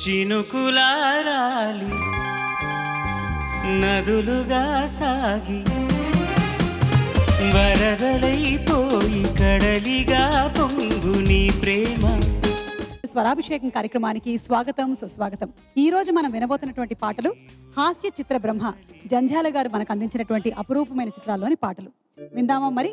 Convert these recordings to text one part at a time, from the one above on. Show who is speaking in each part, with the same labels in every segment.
Speaker 1: చినుకులారాలి నదులుగా సాగి వరదలైపోయి కడలిగా పొంగు నీ ప్రేమ
Speaker 2: స్వరాభిషేకం కార్యక్రమానికి స్వాగతం సుస్వాగతం ఈ రోజు మనం వినబోతున్నటువంటి పాటలు హాస్య చిత్ర బ్రహ్మ జంధ్యాల గారు మనకు అందించినటువంటి అపురూపమైన చిత్రాల్లోని పాటలు విందామా మరి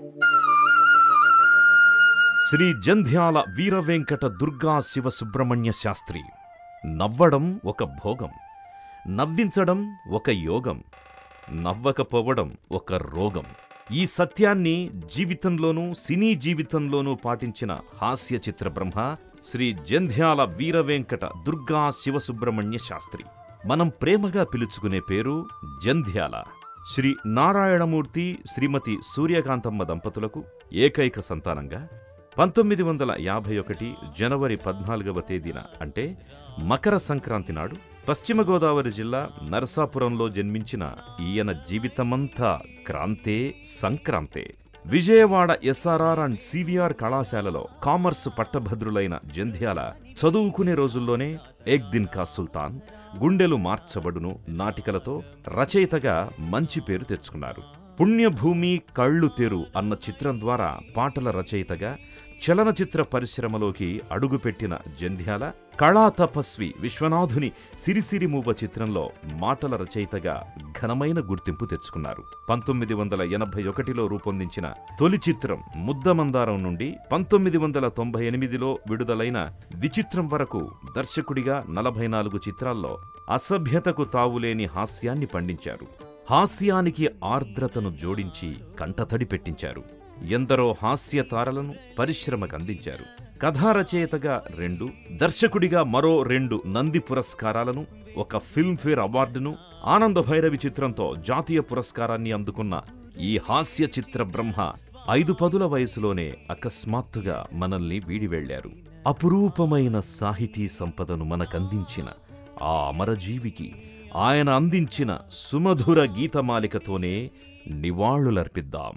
Speaker 3: శ్రీ జంధ్యాల వీర వెంకట దుర్గా శివ సుబ్రహ్మణ్య శాస్త్రి నవ్వడం ఒక భోగం నవ్వించడం ఒక యోగం నవ్వకపోవడం ఒక రోగం ఈ సత్యాన్ని జీవితంలోనూ సినీ జీవితంలోనూ పాటించిన హాస్య చిత్ర బ్రహ్మ శ్రీ జంధ్యాల వీర వెంకట దుర్గా శివ సుబ్రహ్మణ్య శాస్త్రి మనం ప్రేమగా పిలుచుకునే పేరు జంధ్యాల శ్రీ నారాయణమూర్తి శ్రీమతి సూర్యకాంతమ్మ దంపతులకు ఏకైక సంతానంగా పంతొమ్మిది వందల యాభై ఒకటి జనవరి పద్నాలుగవ తేదీన అంటే మకర సంక్రాంతి నాడు పశ్చిమ గోదావరి జిల్లా నరసాపురంలో జన్మించిన ఈయన జీవితమంతా క్రాంతే సంక్రాంతే విజయవాడ ఎస్ఆర్ఆర్ అండ్ సివిఆర్ కళాశాలలో కామర్స్ పట్టభద్రులైన జంధ్యాల చదువుకునే రోజుల్లోనే ఏక్ దిన్ కా సుల్తాన్ గుండెలు మార్చబడును నాటికలతో రచయితగా మంచి పేరు తెచ్చుకున్నారు పుణ్యభూమి కళ్ళు తెరు అన్న చిత్రం ద్వారా పాటల రచయితగా చలనచిత్ర పరిశ్రమలోకి అడుగుపెట్టిన జంధ్యాల కళా తపస్వి విశ్వనాథుని సిరిసిరి మూవ చిత్రంలో మాటల రచయితగా ఘనమైన గుర్తింపు తెచ్చుకున్నారు పంతొమ్మిది వందల ఎనభై ఒకటిలో రూపొందించిన తొలి చిత్రం ముద్దమందారం నుండి పంతొమ్మిది వందల తొంభై ఎనిమిదిలో విడుదలైన విచిత్రం వరకు దర్శకుడిగా నలభై నాలుగు చిత్రాల్లో అసభ్యతకు తావులేని హాస్యాన్ని పండించారు హాస్యానికి ఆర్ద్రతను జోడించి కంటతడి పెట్టించారు ఎందరో హాస్య తారలను పరిశ్రమకందించారు కథారచయితగా రెండు దర్శకుడిగా మరో రెండు నంది పురస్కారాలను ఒక ఫిల్మ్ఫేర్ అవార్డును ఆనంద భైరవి చిత్రంతో జాతీయ పురస్కారాన్ని అందుకున్న ఈ హాస్య చిత్ర బ్రహ్మ ఐదు పదుల వయసులోనే అకస్మాత్తుగా మనల్ని వీడి వెళ్లారు అపురూపమైన సాహితీ సంపదను మనకందించిన ఆ అమరజీవికి ఆయన అందించిన సుమధుర గీతమాలికతోనే నివాళులర్పిద్దాం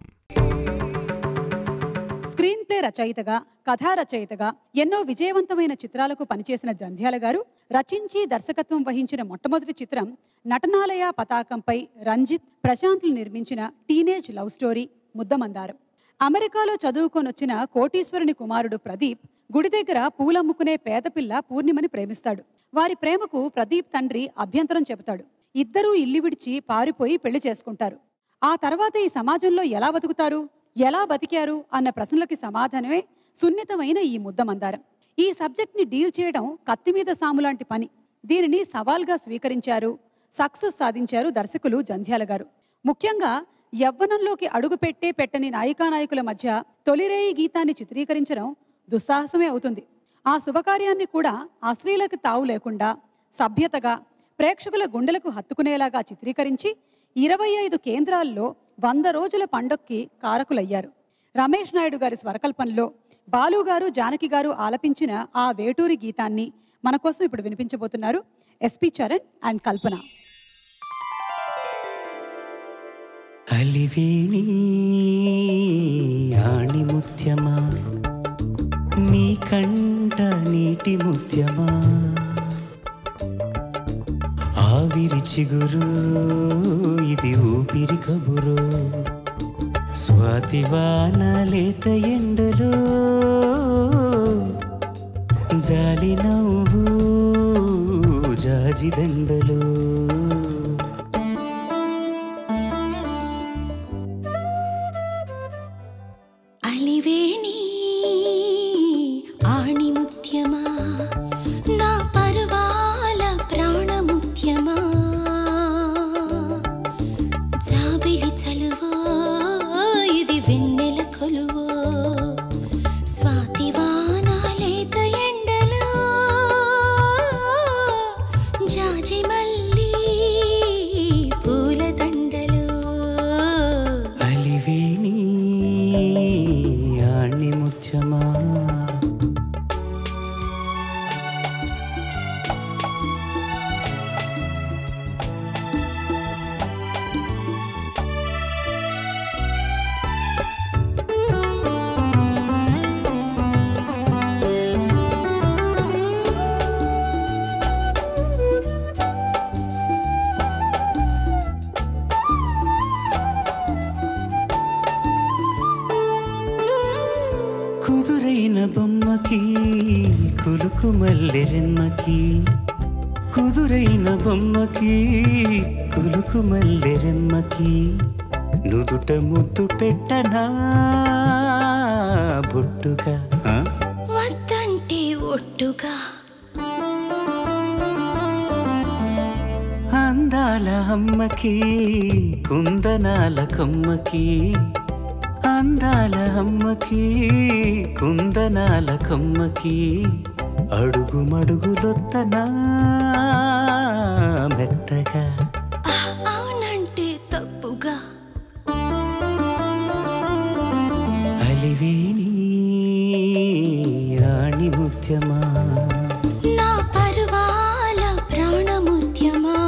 Speaker 2: స్క్రీన్ ప్లే రచయితగా కథా రచయితగా ఎన్నో విజయవంతమైన చిత్రాలకు పనిచేసిన జంధ్యాల గారు రచించి దర్శకత్వం వహించిన మొట్టమొదటి చిత్రం నటనాలయ పతాకంపై రంజిత్ ప్రశాంత్లు నిర్మించిన టీనేజ్ లవ్ స్టోరీ ముద్దమందారం అమెరికాలో చదువుకొనొచ్చిన కోటీశ్వరుని కుమారుడు ప్రదీప్ గుడి దగ్గర పూలమ్ముకునే పేదపిల్ల పూర్ణిమని ప్రేమిస్తాడు వారి ప్రేమకు ప్రదీప్ తండ్రి అభ్యంతరం చెబుతాడు ఇద్దరూ ఇల్లు విడిచి పారిపోయి పెళ్లి చేసుకుంటారు ఆ తర్వాత ఈ సమాజంలో ఎలా బతుకుతారు ఎలా బతికారు అన్న ప్రశ్నలకి సమాధానమే సున్నితమైన ఈ ముద్దమందారం ఈ సబ్జెక్ట్ని డీల్ చేయడం కత్తి మీద సాము లాంటి పని దీనిని సవాల్గా స్వీకరించారు సక్సెస్ సాధించారు దర్శకులు జంధ్యాల గారు ముఖ్యంగా యవ్వనంలోకి అడుగుపెట్టే పెట్టని నాయికానాయకుల మధ్య తొలిరేయి గీతాన్ని చిత్రీకరించడం దుస్సాహసమే అవుతుంది ఆ శుభకార్యాన్ని కూడా అశ్లీలకు తావు లేకుండా సభ్యతగా ప్రేక్షకుల గుండెలకు హత్తుకునేలాగా చిత్రీకరించి ఇరవై ఐదు కేంద్రాల్లో వంద రోజుల పండక్కి కారకులయ్యారు రమేష్ నాయుడు గారి స్వరకల్పనలో బాలు గారు జానకి గారు ఆలపించిన ఆ వేటూరి గీతాన్ని మన కోసం ఇప్పుడు వినిపించబోతున్నారు ఎస్పి చరణ్ అండ్ కల్పన
Speaker 1: అలివేణి ఆణిముత్యమా నీ కంట నీటి ముత్యమా ఆవిరి చిగురు ఇది ఊపిరి కబురు స్వాతివాన లేత ఎండలో జాలి నవ్వు జాజి దండలో
Speaker 4: అలివేణి ఆణిముత్యమా నా పర్వాల ప్రాణముత్యమా జాబిలి చలువో ఇది వెన్నెల కొలువో స్వాతివాన లేత ఎండలో జాజి మల్లి
Speaker 1: కులుకు మల్లెరెమ్మకి కుదురైన బొమ్మకి కులుకు మల్లెరెమ్మకి నుదుట ముద్దు పెట్టనా బొట్టుగా ఆ?
Speaker 4: వద్దంటే ఒట్టుగా
Speaker 1: అందాల అమ్మకి కుందనాల కొమ్మకి అందాల అమ్మకి కుందనాల కొమ్మకి అడుగు మడుగులొత్తనా మెత్తగా
Speaker 4: ఆ, అవునంటే తప్పుగా
Speaker 1: అలివేణి రాణి ముత్యమా
Speaker 4: నా పరువాల ప్రాణముద్యమా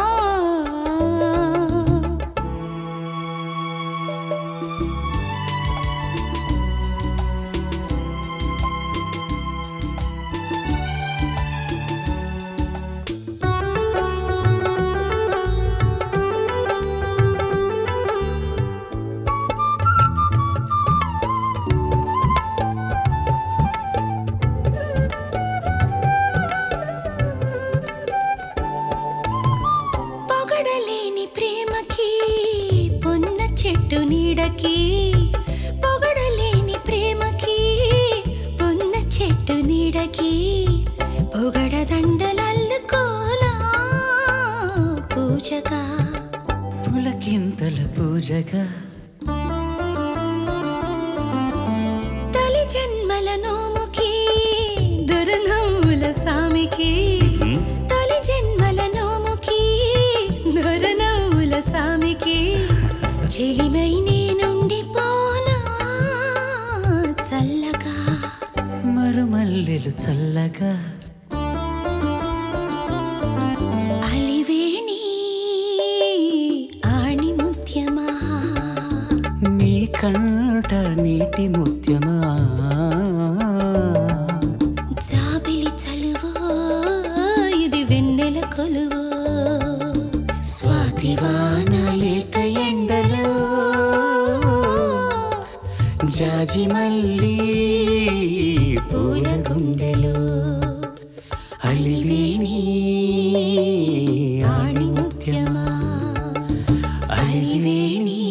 Speaker 4: పొగడలేని ప్రేమకి పొన్న చెట్టు నీడకి పొగడలేని ప్రేమకి పొన్న చెట్టు నీడకి పొగడ దండలల్లుకోనా పూజగా
Speaker 1: పులకింతల పూజగా
Speaker 4: తలి జన్మల నోముకి దొరనవ్వుల సామికి తొలి జన్మల నోముకి దొరనవ్వుల సామికి చెలిమై నేనుండిపోనా చల్లగా
Speaker 1: మరుమల్లెలు చల్లగా
Speaker 4: అలివేణి ఆణి ముత్యమా
Speaker 1: నీ కంట నీటి ముత్యమా
Speaker 4: జాబిలి చలువో ఇది వెన్నెల కొలువో స్వాతివాన లేత ఎండలో
Speaker 1: జాజి మల్లి పూల గుండెలో అలివేణి
Speaker 4: ఆణి ముత్యమా
Speaker 1: అలివేణి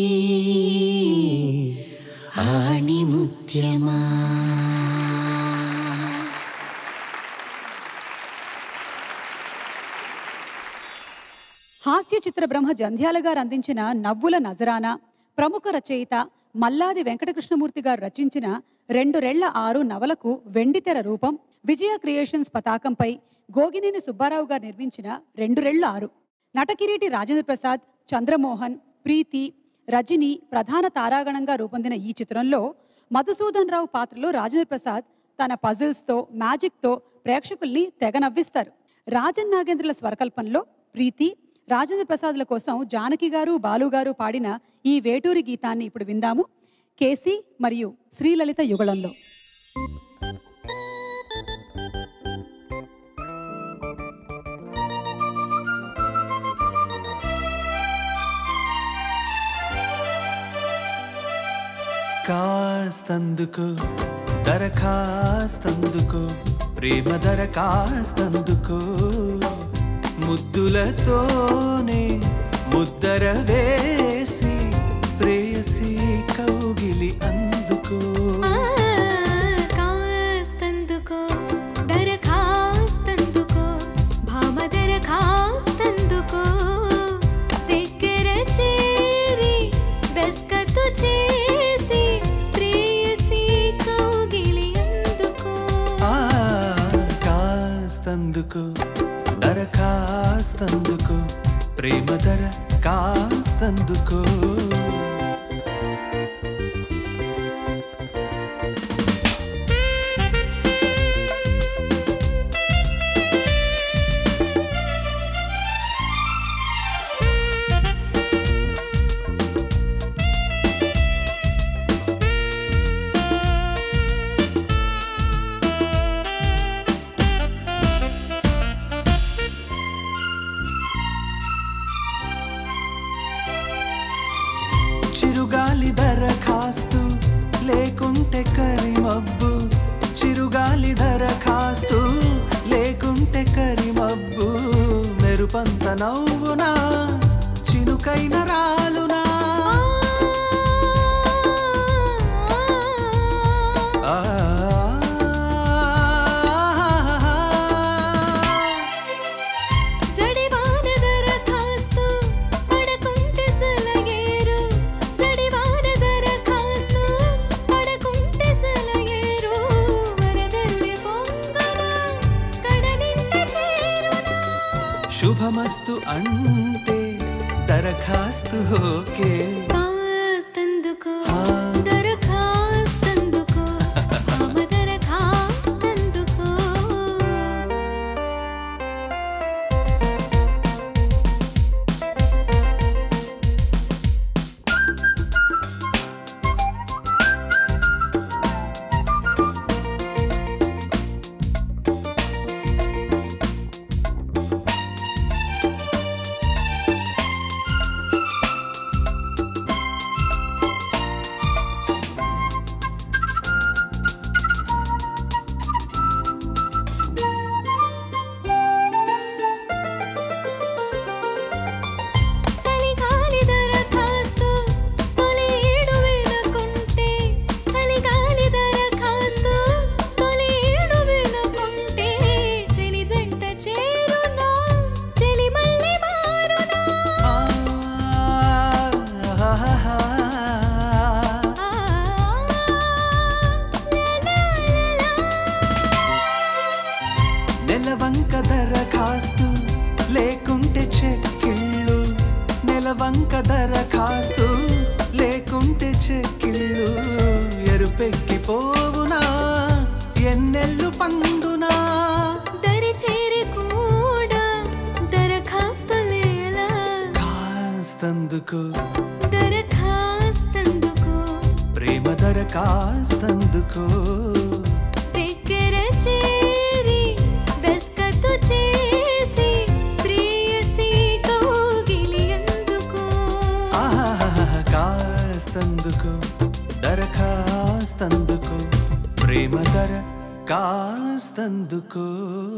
Speaker 4: ఆణి ముత్యమా
Speaker 2: హాస్య చిత్ర బ్రహ్మ జంధ్యాల గారు అందించిన నవ్వుల నజరానా ప్రముఖ రచయిత మల్లాది వెంకటకృష్ణమూర్తి గారు రచించిన రెండు రెళ్ల ఆరు నవలకు వెండితెర రూపం విజయ క్రియేషన్స్ పతాకంపై గోగినేని సుబ్బారావు గారు నిర్మించిన రెండు రెళ్ల ఆరు నటకిరీటి రాజేంద్ర ప్రసాద్ చంద్రమోహన్ ప్రీతి రజని ప్రధాన తారాగణంగా రూపొందిన ఈ చిత్రంలో మధుసూదన్ రావు పాత్రలో రాజేంద్ర ప్రసాద్ తన పజిల్స్తో మ్యాజిక్తో ప్రేక్షకుల్ని తెగ నవ్విస్తారు రాజన్ నాగేంద్రుల స్వరకల్పనలో ప్రీతి రాజేంద్ర ప్రసాద్ల కోసం జానకి గారు బాలు గారు పాడిన ఈ వేటూరి గీతాన్ని ఇప్పుడు విందాము కేసీ మరియు శ్రీలలిత యుగళంలో
Speaker 5: కాస్తందుకు దరఖాస్తందుకు ప్రేమ దరఖాస్తందుకు ముద్దులతోనే ముద్దర వేసి ప్రేయసి కౌగిలి అందుకో
Speaker 4: కాస్తందుకో దరఖాస్తందుకో భామ దరఖాస్తందుకో దగ్గర చేరి దస్కతు చేసి ప్రేయసి కౌగిలి అందుకో
Speaker 5: ఆ, కాస్తందుకు దరఖాస్తందుకు ప్రేమ దర కాస్తందుకో నవ్వునా చినుకైన రాలునా ఆ
Speaker 4: జడివాన దరఖాస్తు పడకుంటే సలగేరు జడివాన దరఖాస్తు పడకుంటే సలగేరు వరదల్లి పొంగన కడలింట చేరునా
Speaker 5: శుభమస్తు అంటే దరఖాస్తు ఓకే
Speaker 4: కాస్తందుకో
Speaker 5: ఆ.
Speaker 4: దరఖాస్తందుకో ఆమ దరఖాస్తందుకో చలిగాలి దరఖాస్తు తొలి ఏడు వినకుంటే చలిగాలి దరఖాస్తు తొలి ఏడు వినకుంటే చెలి జంట చేరునా చెలి మళ్ళీ మారునా
Speaker 5: ఆహాహా.
Speaker 4: ఆ, లా, లా, లా,
Speaker 5: నెలవంక దరఖాస్తు లేకుంటే చెక్కిళ్ళు నెలవంక దరఖాస్తు లేకుంటే చెక్కిళ్ళు ఎరుపెక్కిపోవునా ఎన్నెల్లు పండునా
Speaker 4: దరి చేరి కూడా దరఖాస్తు లేలా
Speaker 5: కాస్తందుకు
Speaker 4: దరఖాస్తందుకో
Speaker 5: ప్రేమ దరఖాస్తందుకు
Speaker 4: దగ్గర చేరి దస్కతు చేసి ప్రేయసి కౌగిలి అందుకో
Speaker 5: ఆహాహా కాస్తందుకు దరఖాస్తందుకు ప్రేమ దర కాస్తందుకు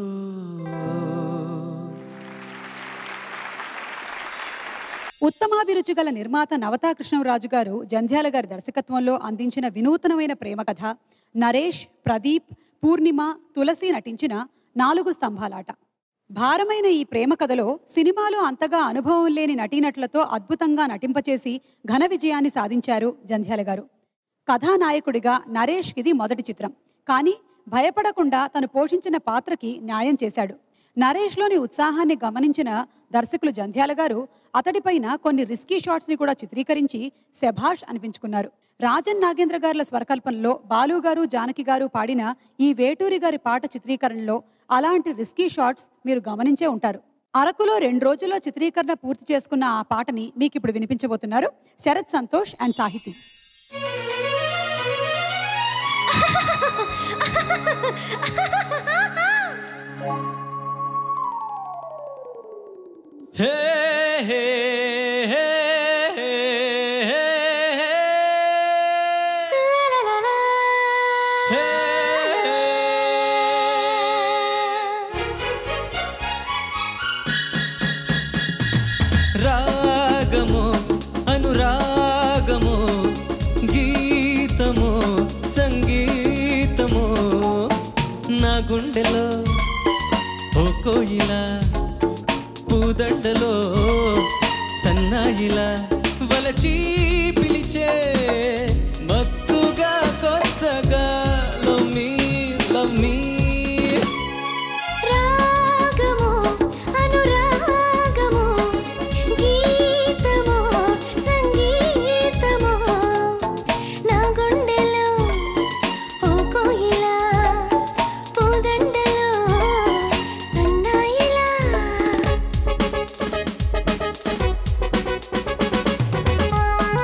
Speaker 2: ఉత్తమాభిరుచి గల నిర్మాత నవతా కృష్ణరాజు గారు జంధ్యాల గారి దర్శకత్వంలో అందించిన వినూతనమైన ప్రేమ కథ నరేష్ ప్రదీప్ పూర్ణిమ తులసి నటించిన నాలుగు స్తంభాలాట భారమైన ఈ ప్రేమ కథలో సినిమాలో అంతగా అనుభవం లేని నటీనటులతో అద్భుతంగా నటింపచేసి ఘన విజయాన్ని సాధించారు జంధ్యాల గారు కథానాయకుడిగా నరేష్ ఇది మొదటి చిత్రం కానీ భయపడకుండా తను పోషించిన పాత్రకి న్యాయం చేశాడు నరేష్లోని ఉత్సాహాన్ని గమనించిన దర్శకులు జంధ్యాల గారు అతడిపైన కొన్ని రిస్కీ షాట్స్ ని కూడా చిత్రీకరించి శభాష్ అనిపించుకున్నారు రాజన్ నాగేంద్ర గారుల స్వరకల్పనలో బాలు గారు జానకి గారు పాడిన ఈ వేటూరి గారి పాట చిత్రీకరణలో అలాంటి రిస్కీ షాట్స్ మీరు గమనించే ఉంటారు అరకులో రెండు రోజుల్లో చిత్రీకరణ పూర్తి చేసుకున్న ఆ పాటని మీకు ఇప్పుడు వినిపించబోతున్నారు శరత్ సంతోష్ అండ్ సాహితీ
Speaker 1: హే హే హే హే
Speaker 4: లా, లా, లా, లా.
Speaker 1: రాగము అనురాగము గీతము సంగీతము నా గుండెలో ఓ కోయిలా పూదండలో సన్నాయిలా వలచి పిలిచే మత్తుగా కొత్తగా లవ్ మీ లవ్ మీ
Speaker 4: రాగము అనురాగము గీతము సంగీతము నా గుండెలో ఓ కోయిలా పూదండలో సన్నాయిలా
Speaker 5: ఆ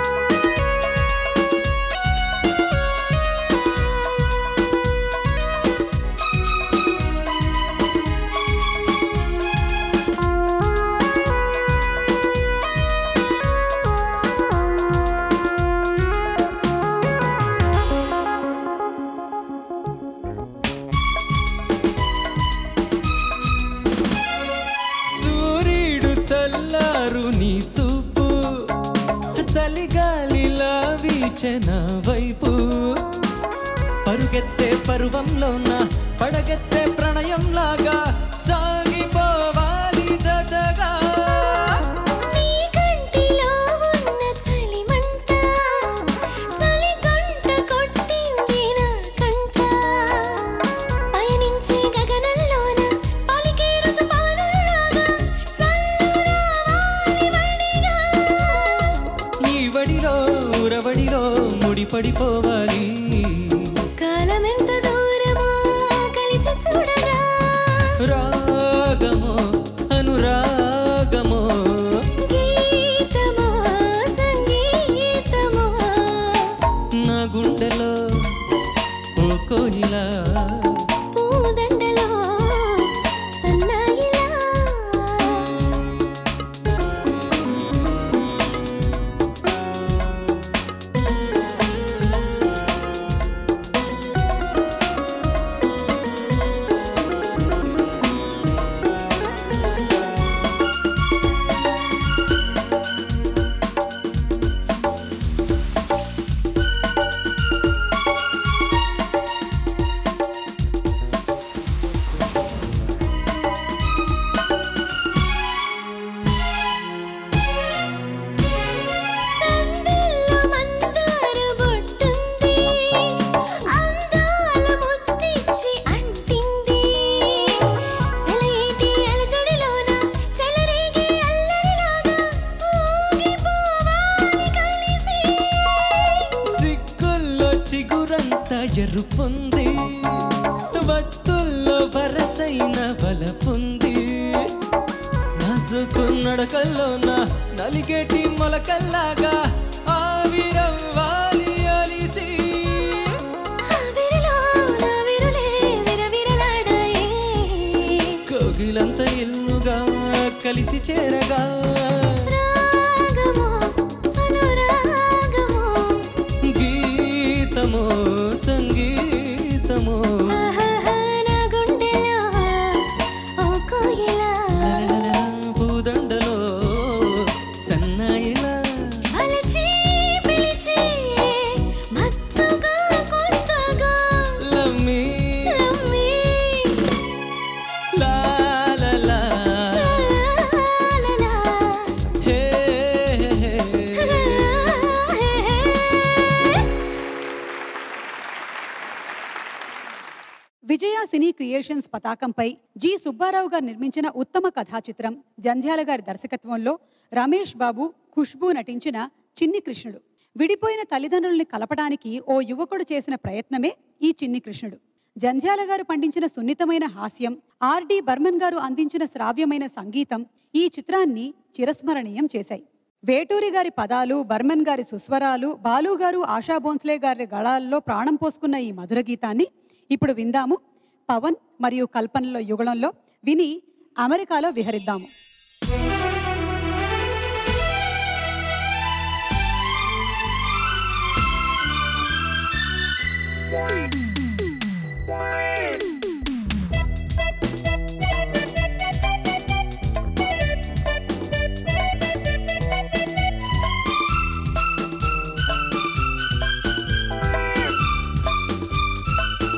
Speaker 1: నీ చూపు చలిగాలిలా వీచెన వైపు పరుగెత్తే పరువంలోన పడగెత్తే ప్రణయంలాగా సాగిపోవాలి జతగా
Speaker 4: నీ కంటిలో ఉన్న చలిమంట చలిగంట కొట్టింది నా కంట పయనించే గగనంలోన పలికే ఋతుపవనంలాగా చల్లురావాలి వడిగా
Speaker 1: ఈ వడిలో ఉరవడిలో ముడిపడిపోవాలి
Speaker 4: కాలమెంత దూరమో కలిసి చూడగా
Speaker 1: రాగమో అనురాగమో
Speaker 4: గీతమో సంగీతమో
Speaker 1: నా గుండెలో ఓ కోయిలా
Speaker 4: పూదండలో సన్నాయిలా సందెల్లో మందార బొట్టుంది అందాల ముద్దిచ్చి అంటింది సెలయేటి అలజడిలోన చెలరేగే అల్లరిలాగా ఊగిపోవాలి కలిసి
Speaker 1: సిగ్గుల్లో చిగురంతా ఎరుపుంది వత్తుల్లో వరసైన బలపుంది నాసుకు నడకల్లోన నలిగేటి మొలకల్లాగా ఆవిరవ్వాలి అలిసి
Speaker 4: ఆవిరిలో నా విరులే విరవిరలాడాయే
Speaker 1: కోగిలంత ఇల్లుగా కలిసి చేరగా
Speaker 4: రాగమో అనురాగమో
Speaker 1: గీతమో సంగీతమో
Speaker 4: ఆహాహా నా గుండెలో ఓ కోయిలా
Speaker 1: పూదండలో సన్నాయిలా
Speaker 4: అలచి పిలిచి మత్తుగా కొత్తగా
Speaker 1: love me,
Speaker 4: లమ్మి
Speaker 1: la la la,
Speaker 4: లాలాలా.
Speaker 1: hey, hey, hey.
Speaker 2: Vijaya cine creations పతాకంపై జి సుబ్బారావు గారు నిర్మించిన ఉత్తమ కథా చిత్రం జంధ్యాల గారి దర్శకత్వంలో రమేష్ బాబు ఖుష్బూ నటించిన చిన్ని కృష్ణుడు విడిపోయిన తల్లిదండ్రుల్ని కలపడానికి ఓ యువకుడు చేసిన ప్రయత్నమే ఈ చిన్ని కృష్ణుడు జంధ్యాల గారు పండించిన సున్నితమైన హాస్యం ఆర్డి బర్మన్ గారు అందించిన శ్రావ్యమైన సంగీతం ఈ చిత్రాన్ని చిరస్మరణీయం చేశాయి వేటూరి గారి పదాలు బర్మన్ గారి సుస్వరాలు బాలు గారు ఆశా భోన్స్లే గారి గళాల్లో ప్రాణం పోసుకున్న ఈ మధుర గీతాన్ని ఇప్పుడు విందాము పవన్ మరియు కల్పనలో యుగళంలో విని అమెరికాలో విహరిద్దాము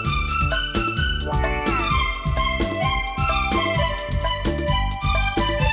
Speaker 4: ఆ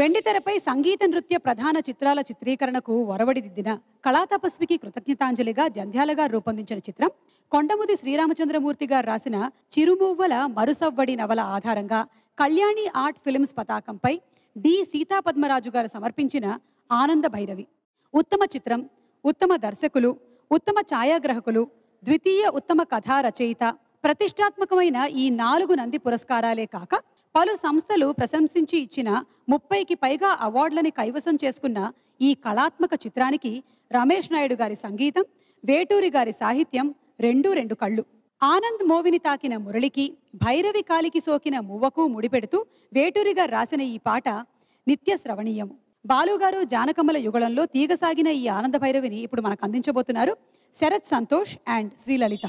Speaker 2: వెండితెరపై సంగీత నృత్య ప్రధాన చిత్రాల చిత్రీకరణకు ఒరవడిదిద్దిన కళాతపస్వికి కృతజ్ఞతాంజలిగా జంధ్యాలగా రూపొందించిన చిత్రం కొండముది శ్రీరామచంద్రమూర్తి గారు రాసిన చిరుమువ్వల మరుసవ్వడి నవల ఆధారంగా కళ్యాణి ఆర్ట్ ఫిల్మ్స్ పతాకంపై డి సీతాపద్మరాజు గారు సమర్పించిన ఆనంద భైరవి ఉత్తమ చిత్రం ఉత్తమ దర్శకులు ఉత్తమ ఛాయాగ్రాహకులు ద్వితీయ ఉత్తమ కథా రచయిత ప్రతిష్టాత్మకమైన ఈ నాలుగు నంది పురస్కారాలే కాక పలు సంస్థలు ప్రశంసించి ఇచ్చిన ముప్పైకి పైగా అవార్డులని కైవసం చేసుకున్న ఈ కళాత్మక చిత్రానికి రమేష్ నాయుడు గారి సంగీతం వేటూరి గారి సాహిత్యం రెండు రెండు కళ్ళు ఆనంద్ మోవిని తాకిన మురళికి భైరవి కాలికి సోకిన మువ్వకు ముడిపెడుతూ వేటూరి గారు రాసిన ఈ పాట నిత్య శ్రవణీయం బాలుగారు జానకమ్మల యుగళంలో తీగసాగిన ఈ ఆనంద భైరవిని ఇప్పుడు మనకు అందించబోతున్నారు శరత్ సంతోష్ అండ్ శ్రీలలిత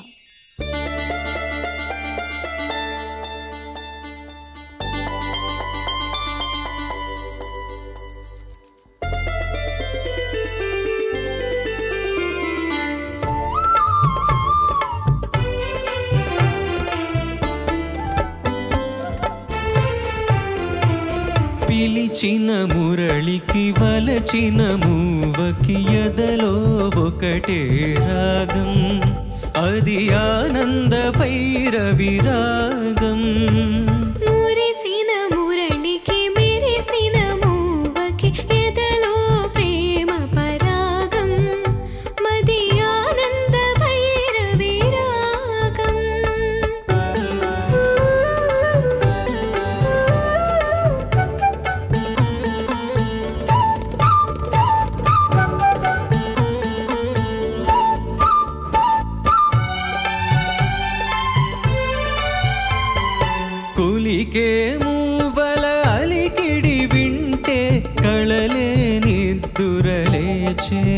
Speaker 1: పిలిచిన మురళికి వలచిన మూవకి ఎదలో ఒకటే రాగం అది ఆనంద భైరవి రాగం
Speaker 4: మురిసిన మురళికి మెరిసిన మూవకి ఎదలో ప్రేమ పరాగం మది ఆనంద భైరవి రాగం
Speaker 1: కులికే మూవల అలికిడి వింటే కళలే నిద్దురలేచే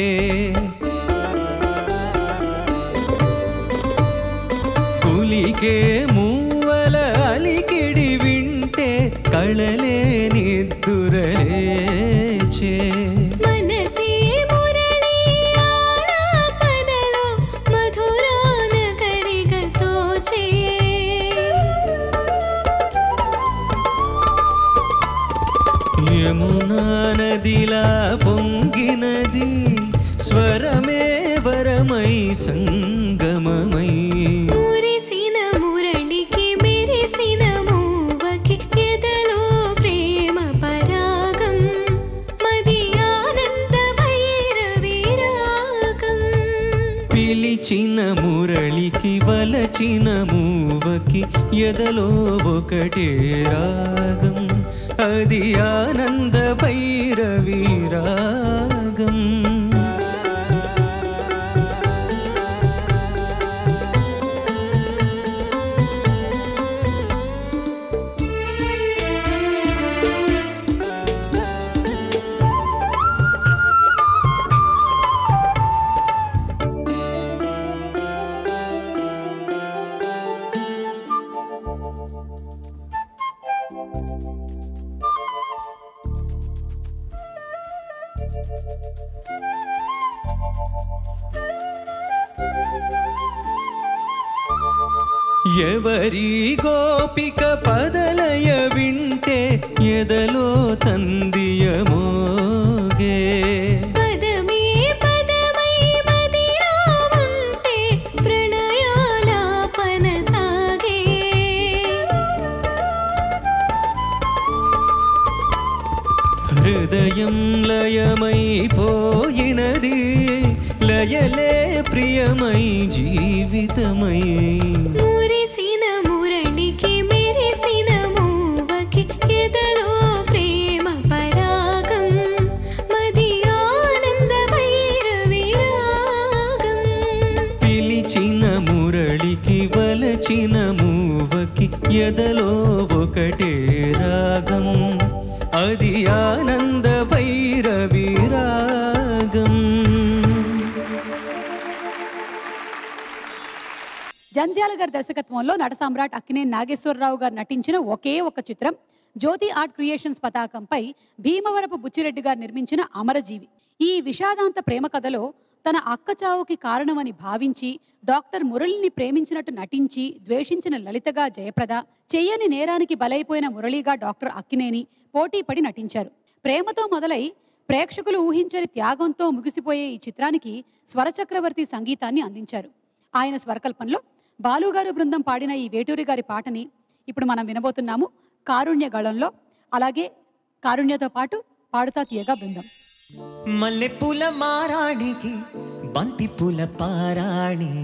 Speaker 1: కులికే మూవల అలికిడి వింటే కళలే నిద్దురలేచే
Speaker 4: మనసే మురళి ఆలాపనలో మధురాన కరిగతోచే
Speaker 1: యమునా నదిలా పొంగినది స్వరమే వరమై సంగమమై
Speaker 4: మురిసిన మురళికి మెరిసిన మూవకి ఎదలో ప్రేమ పరాగం మది ఆనంద భైరవి రాగం
Speaker 1: పిలిచిన మురళికి వలచిన మూవకి ఎదలో ఒకటే రాగం అది ఆనంద భైరవి రాగం ఎవరి గోపిక పదలయ వింటే ఎదలో తందియమోగే
Speaker 4: పదమే పదమై మదిలో ఉంటే ప్రణయాలాపన సాగే
Speaker 1: హృదయం లయమైపోయినది లయలే ప్రియమై జీవితమై
Speaker 4: మురిసిన మురళికి మెరిసిన మూవకి ఎదలో ప్రేమ పరాగం మది ఆనంద భైరవి రాగం
Speaker 1: పిలిచిన మురళికి వలచిన మూవకి ఎదలో ఒకటే రాగం అది ఆనంద భైరవి రాగం
Speaker 2: జంధ్యాల గారి దర్శకత్వంలో నట సామ్రాట్ అక్కినే నాగేశ్వరరావు గారు నటించిన ఒకే ఒక చిత్రం జ్యోతి ఆర్ట్ క్రియేషన్స్ పతాకంపై భీమవరపు బుచ్చిరెడ్డి గారు నిర్మించిన అమరజీవి ఈ విషాదాంత ప్రేమ కథలో తన అక్క చావుకి కారణమని భావించి డాక్టర్ మురళిని ప్రేమించినట్టు నటించి ద్వేషించిన లలితగా జయప్రద చెయ్యని నేరానికి బలైపోయిన మురళిగా డాక్టర్ అక్కినేని పోటీపడి నటించారు ప్రేమతో మొదలై ప్రేక్షకులు ఊహించని త్యాగంతో ముగిసిపోయే ఈ చిత్రానికి స్వరచక్రవర్తి సంగీతాన్ని అందించారు ఆయన స్వరకల్పనలో బాలుగారు బృందం పాడిన ఈ వేటూరి గారి పాటని ఇప్పుడు మనం వినబోతున్నాము కారుణ్య గళంలో అలాగే కారుణ్యతో పాటు పాడుతా తీయగా బృందం
Speaker 6: మల్లెపూల మారాణికి బంతి పూల పారాణి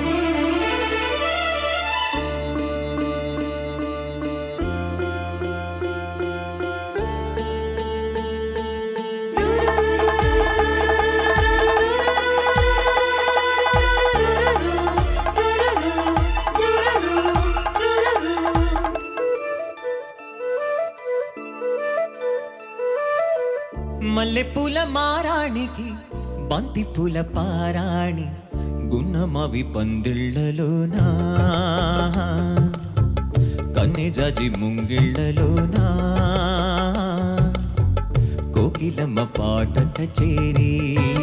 Speaker 6: మల్లెపూల మారాణికి బంతి పూల పారాణి గున్నమవి పందిళ్ళలోనా కన్నె జాజి ముంగిళ్ళలోనా కోకిలమ్మ పాట కచేరీ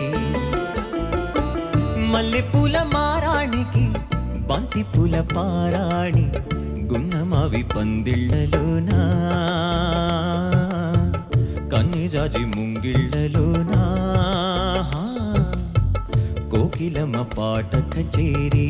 Speaker 6: మల్లెపూల మారాణికి బంతి పూల పారాణి గున్నమావి పందిళ్ళలోనా కన్నెజాజి ముంగిళ్ళలోనా కోకిలమ్మ పాట కచేరీ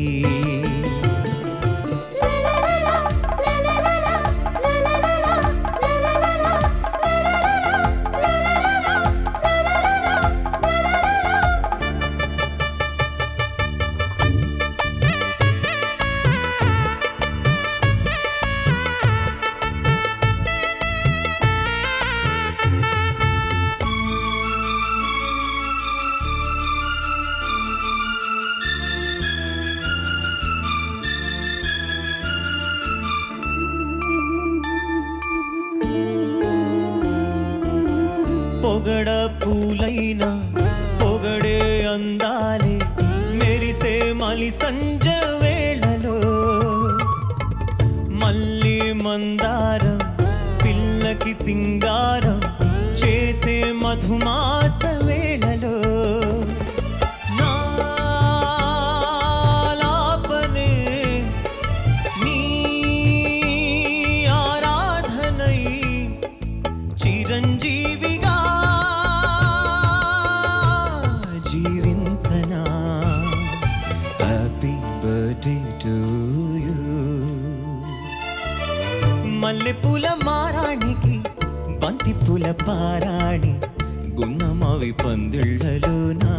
Speaker 6: పొగడ పూలైన పొగడే అందాలే మెరిసే మలి సంజ వేళలో మల్లి మందారం పిల్లకి సింగారం చేసే మధుమాస వేళలో నాలాపనే నీ ఆరాధనై చిరంజీవిగా జీవించనా హ్యాపీ బర్త్డే టు యూ మల్లెపూల మారాణికి బంతి పూల పారాణి గున్నమావి పందిళ్ళలోనా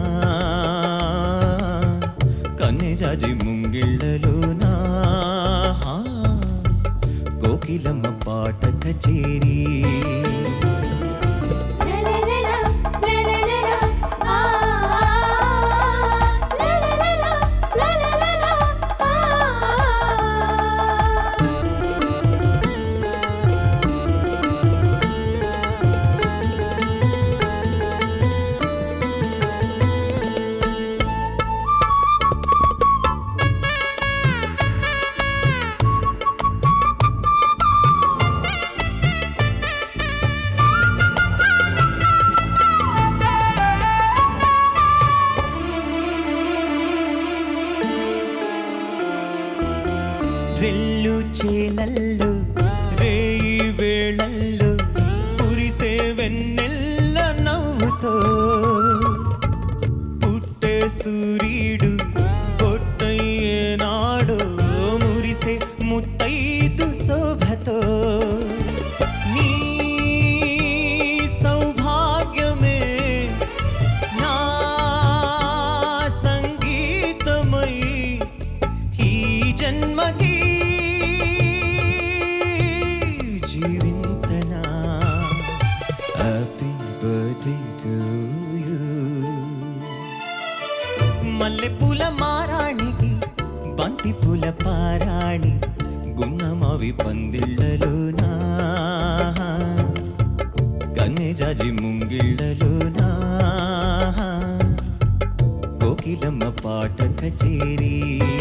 Speaker 6: కన్నెజాజి ముంగిళ్ళలోనా కోకిలమ్మ పాట కచేరీ రెల్లు చేలల్లు రేయి వేళల్లు కురిసే వెన్నెల్ల నవ్వుతో పుట్టే సూర్యుడు పొట్టయ్యే నాడు మురిసే ముత్తైదు శోభతో నీ సౌభాగ్యమే నా సంగీతమై ఈ జన్మకి జీవించనా హ్యాపీ బర్త్డే టు యూ మల్లెపూల మారాణికి బంతి పూల పారాణి గున్నమావి పందిళ్ళలోనా కన్నెజాజి ముంగిళ్ళలోనా కోకిలమ్మ పాట కచేరీ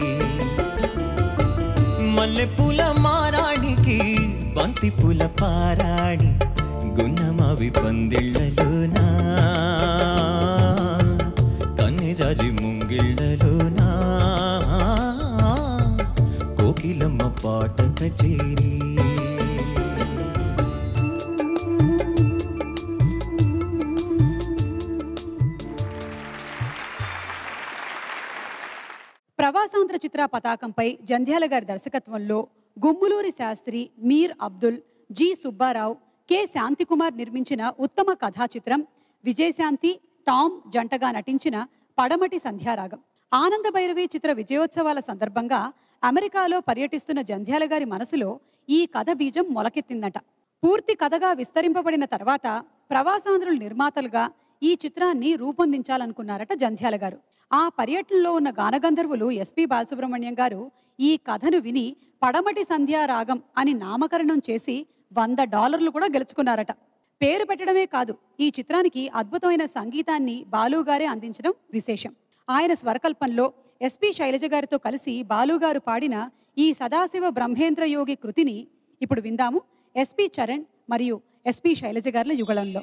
Speaker 6: మల్లెపూల మారాణికి బంతి పూల పారాణి గున్నమావి పందిళ్ళలోనా కన్నెజాజి ముంగిళ్ళలోనా కోకిలమ్మ పాట కచేరీ
Speaker 2: చిత్ర పతాకంపై జంధ్యాల గారి దర్శకత్వంలో గుమ్ములూరి శాస్త్రి మీర్ అబ్దుల్ జి సుబ్బారావు కె శాంతికుమార్ నిర్మించిన ఉత్తమ కథా చిత్రం విజయశాంతి టామ్ జంటగా నటించిన పడమటి సంధ్యారాగం ఆనంద భైరవి చిత్ర విజయోత్సవాల సందర్భంగా అమెరికాలో పర్యటిస్తున్న జంధ్యాల గారి మనసులో ఈ కథ బీజం మొలకెత్తిందట పూర్తి కథగా విస్తరింపబడిన తర్వాత ప్రవాసాంధ్రుల నిర్మాతలుగా ఈ చిత్రాన్ని రూపొందించాలనుకున్నారట జంధ్యాల గారు ఆ పర్యటనలో ఉన్న గానగంధర్వులు ఎస్పి బాలసుబ్రహ్మణ్యం గారు ఈ కథను విని పడమటి సంధ్యా రాగం అని నామకరణం చేసి వంద డాలర్లు కూడా గెలుచుకున్నారట పేరు పెట్టడమే కాదు ఈ చిత్రానికి అద్భుతమైన సంగీతాన్ని బాలు గారే అందించడం విశేషం ఆయన స్వరకల్పంలో ఎస్పి శైలజ గారితో కలిసి బాలు గారు పాడిన ఈ సదాశివ బ్రహ్మేంద్ర యోగి కృతిని ఇప్పుడు విందాము ఎస్పి చరణ్ మరియు ఎస్పి శైలజ గారుల యుగళంలో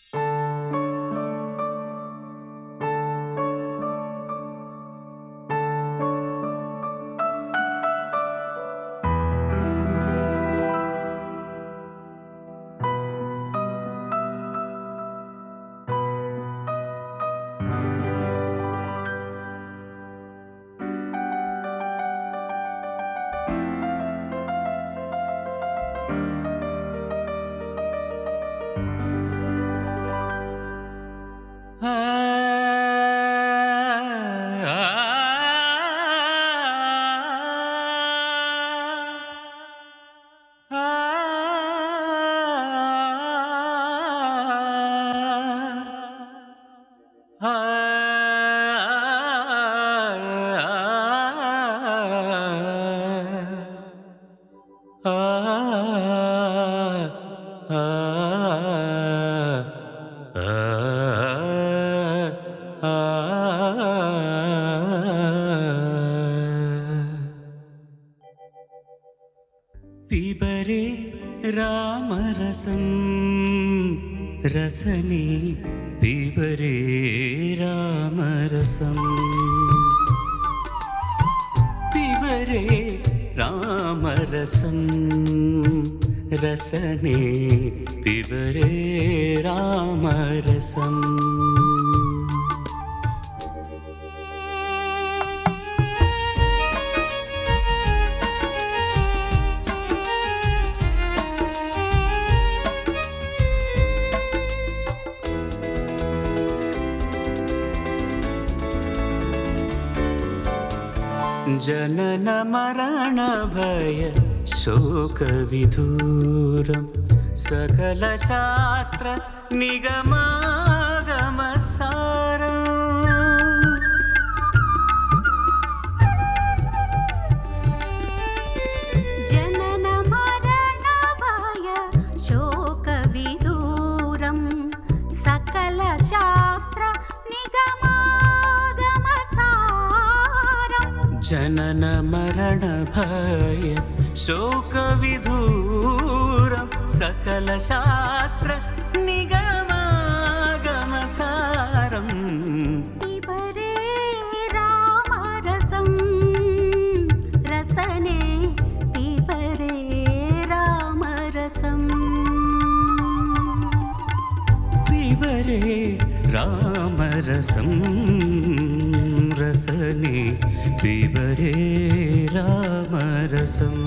Speaker 6: పిబరే రామరసం రసనే పిబరే రామరసం పిబరే రామరసం రసనే పిబరే రామరసం जनन मरण भय शोक विधूरं सकलशास्त्र निगमागमसारम्
Speaker 7: जनन मरण भय शोकविदूरं सकलशास्त्र निगमागमसारम्
Speaker 6: जनन मरण भय शोकविधूरं सकलशास्त्र निगमागमसारम्
Speaker 7: पिबरे रामरसं रसने पिबरे रामरसम्
Speaker 6: पिबरे रामरसं रसने पिबरे रामरसम्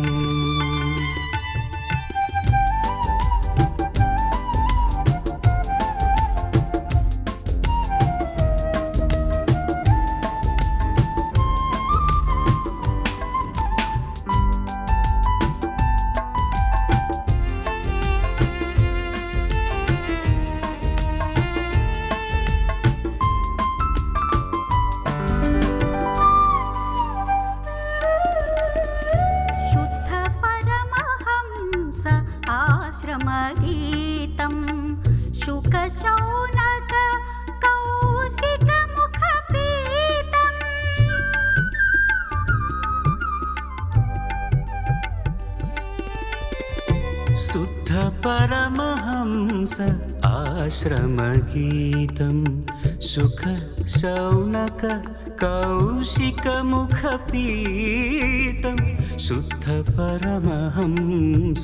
Speaker 7: शुद्ध परमहंस आश्रमगीतं शुकशौनक कौशिकमुखपीतम्
Speaker 6: शुद्ध परमहंस आश्रमगीतं सुख शौनक कौशिकमुखपीतं शुद्ध परमहंस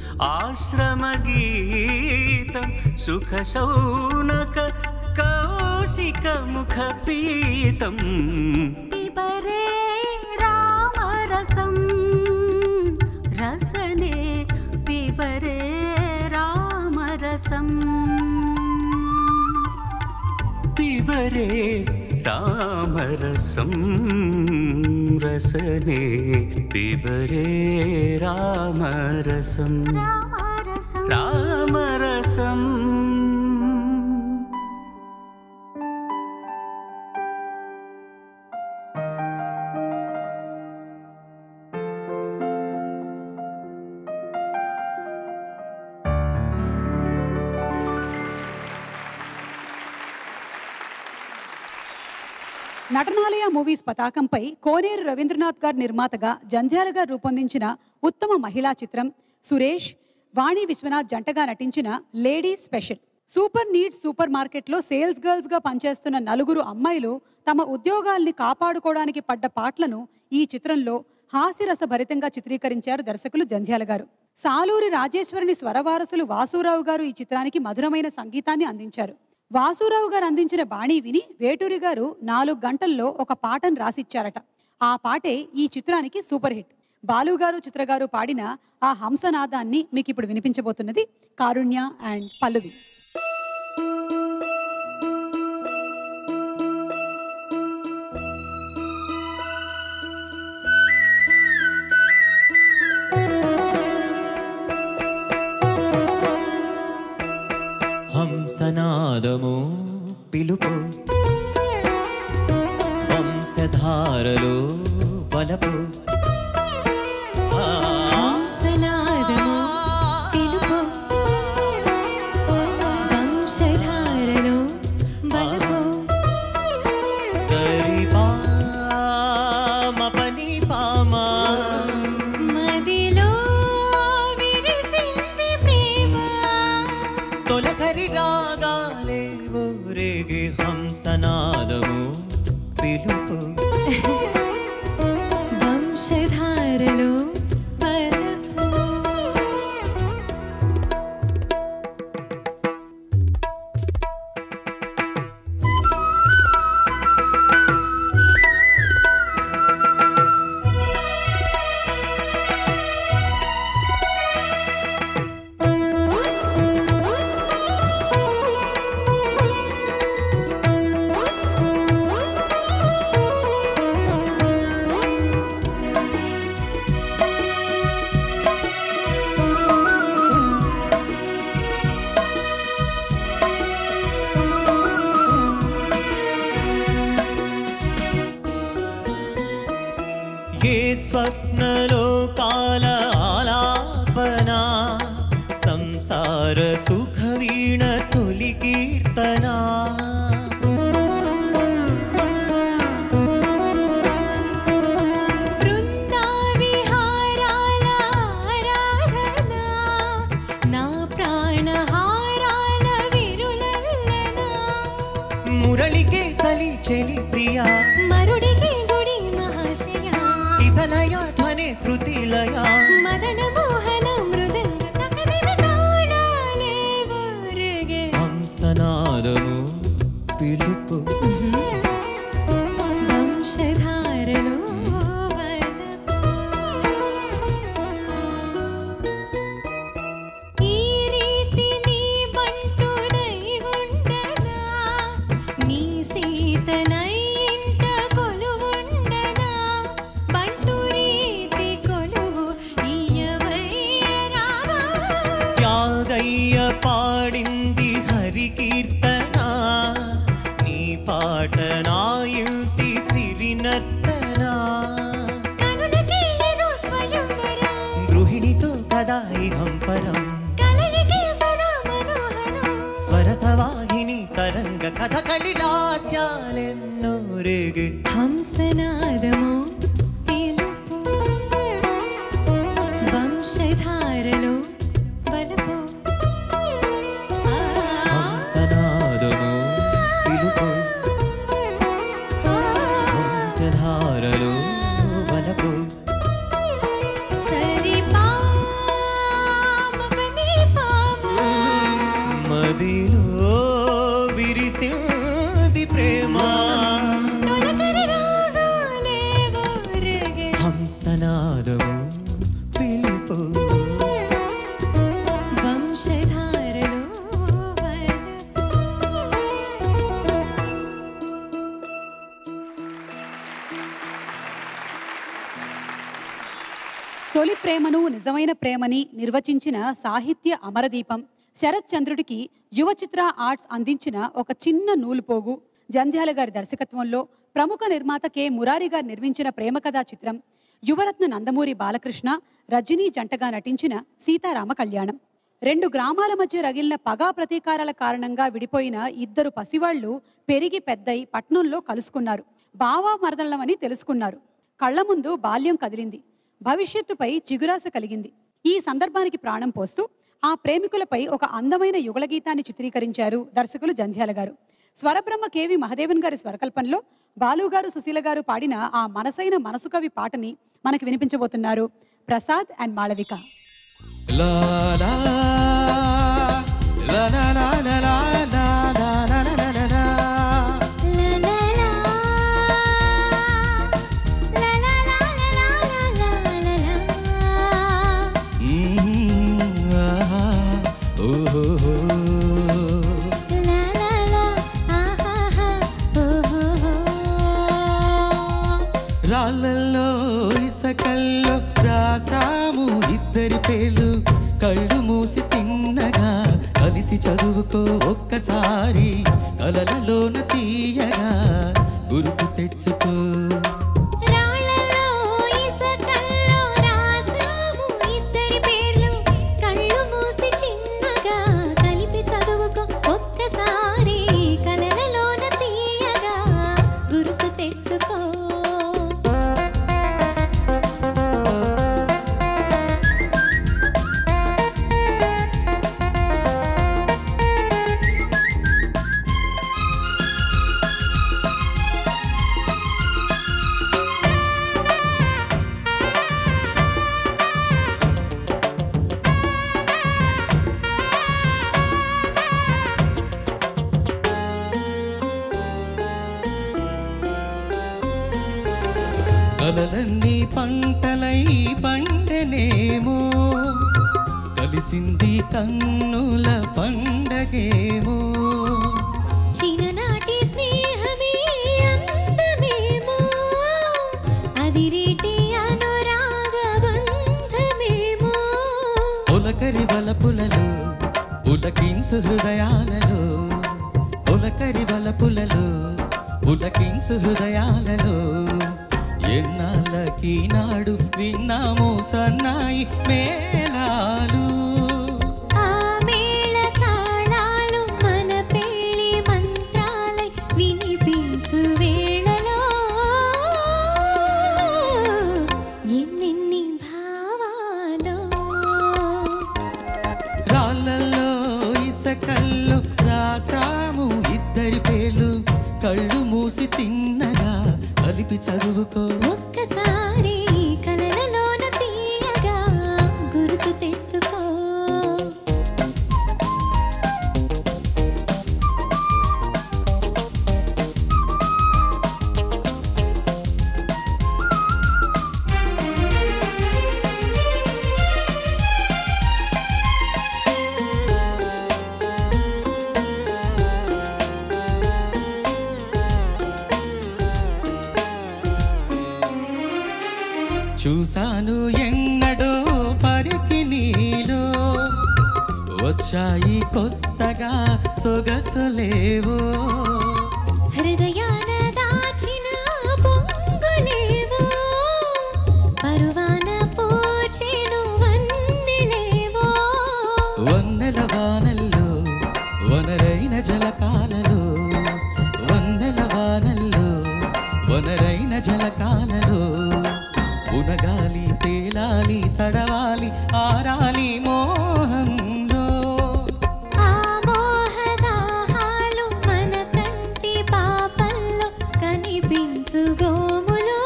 Speaker 6: आश्रमगीतं सुख शौनक कौशिकमुखपीतम्
Speaker 7: पिबरे राम రామరసం
Speaker 6: పిబరే రామరసం రసనే పిబరే రామరసం
Speaker 7: రామరసం
Speaker 6: రామరసం
Speaker 2: నటనాలయ మూవీస్ పతాకంపై కోనేరు రవీంద్రనాథ్ గారు నిర్మాతగా జంధ్యాల గారు రూపొందించిన ఉత్తమ మహిళా చిత్రం సురేష్ వాణి విశ్వనాథ్ జంటగా నటించిన lady special super needs super మార్కెట్లో సేల్స్ గర్ల్స్ గా పనిచేస్తున్న నలుగురు అమ్మాయిలు తమ ఉద్యోగాల్ని కాపాడుకోవడానికి పడ్డ పాటలను ఈ చిత్రంలో హాస్యరస భరితంగా చిత్రీకరించారు దర్శకులు జంధ్యాల గారు సాలూరి రాజేశ్వరిని స్వరవారసులు వాసూరావు గారు ఈ చిత్రానికి మధురమైన సంగీతాన్ని అందించారు వాసూరావు గారు అందించిన బాణీ విని వేటూరి గారు నాలుగు గంటల్లో ఒక పాటను రాసిచ్చారట ఆ పాటే ఈ చిత్రానికి సూపర్ హిట్ బాలు గారు చిత్ర గారు పాడిన ఆ హంసనాదాన్ని మీకు ఇప్పుడు వినిపించబోతున్నది కారుణ్య అండ్ పల్లవి
Speaker 8: హంసనాదము పిలుపు వంశధారలో వలపు
Speaker 4: హంసనాదము పిలుపు వంశధారలో బలపు
Speaker 8: సరిపా మపని పామా
Speaker 4: మదిలో విరిసింది ప్రేమ
Speaker 8: తొలకరి రాగాలే ఊరేగి హంసనాదము పిలుపు
Speaker 4: వంశధారలో బలపు
Speaker 8: ఏ స్వప్నలోకాల ఆలాపన సంసార సుఖ వీణ తొలి కీర్తన
Speaker 4: బృందావిహారాల ఆరాధన నా ప్రాణహారాల విరులల్లన
Speaker 8: మురళికే చలి చెలి ప్రియా
Speaker 4: మరుడికి గుడి మహాశయ
Speaker 8: కిసలయ ధ్వని శృతిలయ
Speaker 4: మదన మోహన మృదంగ తకదివి తాళాలే ఊరేగే
Speaker 8: హంసనాదము పిలుపు
Speaker 4: వంశధారలో వలపు. ఈ రీతి నీ బంటునై ఉండనా నీ సీతనై ఇంట కొలువుండనా బంటు రీతి కొలువు ఇయ్యవయ్య రావా
Speaker 8: త్యాగయ్య పాడింది హరి కీర్తన నీ పాట నా ఇంటి సిరినర్తన
Speaker 4: కనులకి ఏదో స్వయంవరం
Speaker 8: గృహిణితో కదా ఇహంపరం
Speaker 4: కలయికి సదా మనోహరం
Speaker 8: స్వరసవాహిని తరంగ కథ కలిలాస్యాలెన్నో రేగే
Speaker 4: హంసనాదము పిలుపు వంశధారలో బలపు ఆ,
Speaker 8: హంసనాదము పిలుపు వంశధారలో వలపు
Speaker 4: సరి పామపని పామ
Speaker 8: మదిలో విరిసింది ప్రేమ
Speaker 4: తొలకరి రాగాలే ఊరేగే
Speaker 8: హంసనాదము పిలుపు
Speaker 4: వంశధారలో
Speaker 2: తొలి ప్రేమను నిజమైన ప్రేమని నిర్వచించిన సాహిత్య అమరదీపం శరత్ చంద్రుడికి యువ చిత్ర ఆర్ట్స్ అందించిన ఒక చిన్న నూలుపోగు జంధ్యాల గారి దర్శకత్వంలో ప్రముఖ నిర్మాత కె మురారి గారు నిర్మించిన ప్రేమ కథా చిత్రం యువరత్న నందమూరి బాలకృష్ణ రజనీ జంటగా నటించిన సీతారామ కళ్యాణం రెండు గ్రామాల మధ్య రగిలిన పగా ప్రతీకారాల కారణంగా విడిపోయిన ఇద్దరు పసివాళ్లు పెరిగి పెద్దయి పట్నంలో కలుసుకున్నారు బావా మరదళ్ళమని తెలుసుకున్నారు కళ్ల ముందు బాల్యం కదిలింది భవిష్యత్తుపై చిగురాశ కలిగింది ఈ సందర్భానికి ప్రాణం పోస్తూ ఆ ప్రేమికులపై ఒక అందమైన యుగళ గీతాన్ని చిత్రీకరించారు దర్శకులు జంధ్యాల గారు స్వరబ్రహ్మ కేవి మహదేవన్ గారి స్వరకల్పనలో బాలు గారు సుశీల గారు పాడిన ఆ మనసైన మనసు కవి పాటని మనకి వినిపించబోతున్నారు Prasad and Malavika
Speaker 8: La la la la la la la la la la la la la la
Speaker 4: La la la La la la la la la la la
Speaker 8: Mm, ah, oh, oh, oh.
Speaker 4: La la la ah ah ah oh oh oh
Speaker 8: రాళ్ళల్లో ఇసకల్లో రాసాము ఇద్దరి పేర్లు కళ్ళు మూసి తిన్నగా కలిసి చదువుకో ఒక్కసారి కలలలోన తీయగా గుర్తు తెచ్చుకో
Speaker 4: రాళ్ళలో ఇసకల్లో రాసాము ఇద్దరి పేర్లు కళ్ళు మూసి చిన్నగా కలిపి చదువుకో ఒక్కసారి కలలలోన తీయగా గుర్తు తెచ్చుకో
Speaker 8: కలలన్నీ పంటలై పండనేమో కలిసింది కన్నుల పండగేమో
Speaker 4: చిన్ననాటి స్నేహమే అందమేమో అదిరేటి అనురాగ బంధమేమో
Speaker 8: పులకరి వలపులలో పులకించు హృదయాలలో పులకరి వలపులలో పులకించు హృదయాలలో ఎన్నాళ్ళకి నాడు విన్నాము సన్నాయి మేళాలు
Speaker 4: ఆ మేళ తాళాలు మన పెళ్లి మంత్రాలై వినిపించు వేళలో ఎన్నెన్ని భావాలో
Speaker 8: రాళ్ళల్లో ఇసకల్లో రాసాము ఇద్దరి పేర్లు కళ్ళు మూసి తిన్నగా కలిపి చదువుకో
Speaker 4: ఒక్కసారి కలలలోన తీయగా గుర్తు తెచ్చుకో
Speaker 8: చూశాను ఎన్నడో పరికి నీలో వచ్చాయి కొత్తగా సొగసులేవో
Speaker 4: హృదయాన దాచిన పొంగులేవో పరువాన పూచెను వన్నెలేవో
Speaker 8: వన్నెల వానల్లో వనరైన జలకాలలో వన్నెల వానల్లో వనరైన జలకాలలో ఉనగాలి తేలాలి తడవాలి ఆరాలి మోహంలో
Speaker 4: ఆ మోహదాహాలు మన కంటి పాపల్లో కనిపించు గోములో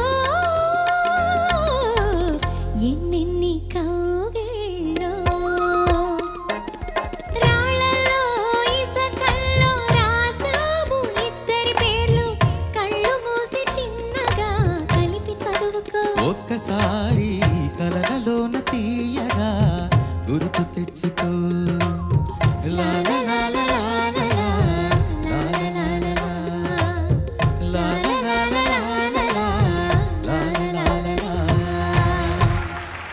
Speaker 4: ఎన్నెన్ని కౌగిల్లో రాళ్ళలో ఇసకల్లో రాసాము ఇద్దరి పేర్లు కళ్ళు మూసి చిన్నగా కలిపి చదువుకో
Speaker 8: ఒక్కసారి కలలలోన తీయగా గుర్తు తెచ్చుకో లా లా లా లా లా లా లా, లా లా లా లా లా. లా లా లా లా లా లా లా, లా లా లా లా లా.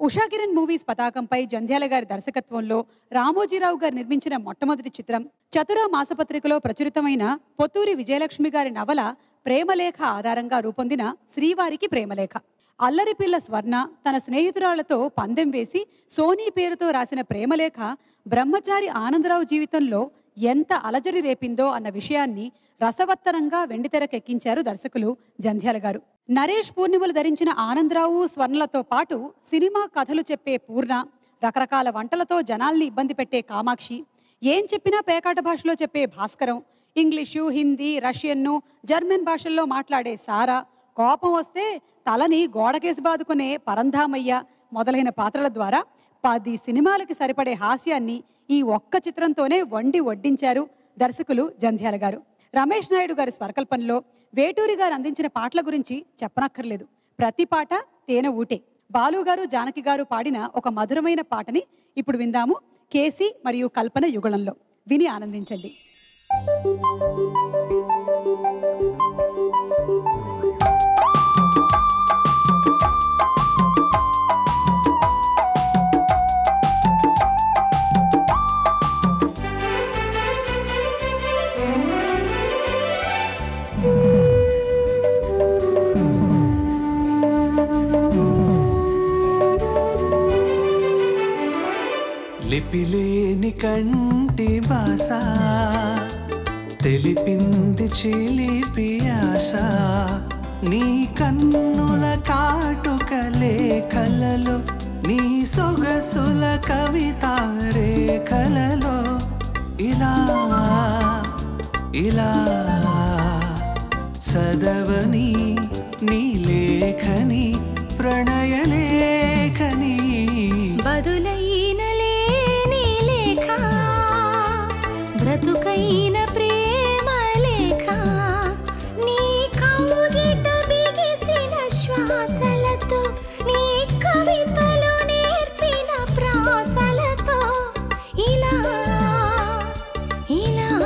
Speaker 2: ఉషాకిరణ్ మూవీస్ పతాకంపై జంధ్యాల గారి దర్శకత్వంలో రామోజీరావు గారు నిర్మించిన మొట్టమొదటి చిత్రం చతుర మాసపత్రికలో ప్రచురితమైన పొత్తూరి విజయలక్ష్మి గారి నవల ప్రేమలేఖ ఆధారంగా రూపొందిన శ్రీవారికి ప్రేమలేఖ అల్లరిపిల్ల స్వర్ణ తన స్నేహితురాలతో పందెం వేసి సోనీ పేరుతో రాసిన ప్రేమలేఖ బ్రహ్మచారి ఆనందరావు జీవితంలో ఎంత అలజడి రేపిందో అన్న విషయాన్ని రసవత్తరంగా వెండితెరకెక్కించారు దర్శకులు జంధ్యాల గారు నరేష్ పూర్ణిమలు ధరించిన ఆనందరావు స్వర్ణలతో పాటు సినిమా కథలు చెప్పే పూర్ణ రకరకాల వంటలతో జనాల్ని ఇబ్బంది పెట్టే కామాక్షి ఏం చెప్పినా పేకాట భాషలో చెప్పే భాస్కరం ఇంగ్లీషు హిందీ రష్యన్ను జర్మన్ భాషల్లో మాట్లాడే సారా కోపం వస్తే తలని గోడకేసి బాదుకునే పరంధామయ్య మొదలైన పాత్రల ద్వారా పది సినిమాలకి సరిపడే హాస్యాన్ని ఈ ఒక్క చిత్రంతోనే వండి వడ్డించారు దర్శకులు జంధ్యాల గారు రమేష్ నాయుడు గారి స్వరకల్పనలో వేటూరి గారు అందించిన పాటల గురించి చెప్పనక్కర్లేదు ప్రతి పాట తేనె ఊటే బాలు గారు జానకి గారు పాడిన ఒక మధురమైన పాటని ఇప్పుడు విందాము కేసి మరియు కల్పన యుగళంలో విని ఆనందించండి
Speaker 5: లిపిలేని కంటి బాస తెలిపింది చిలిపి ఆశ నీ కన్నుల కాటుక లేఖలలో నీ సొగసుల కవిత రేఖలలో ఇలా ఇలా చదవని నీ లేఖని ప్రణయ లేఖని
Speaker 4: బదులైన లేని లేఖ బ్రతుకైన ప్రేమ లేఖ నీ కౌగిట బిగిసిన శ్వాసలతో నీ కవితలు నేర్పిన ప్రాసలతో ఇలా ఇలా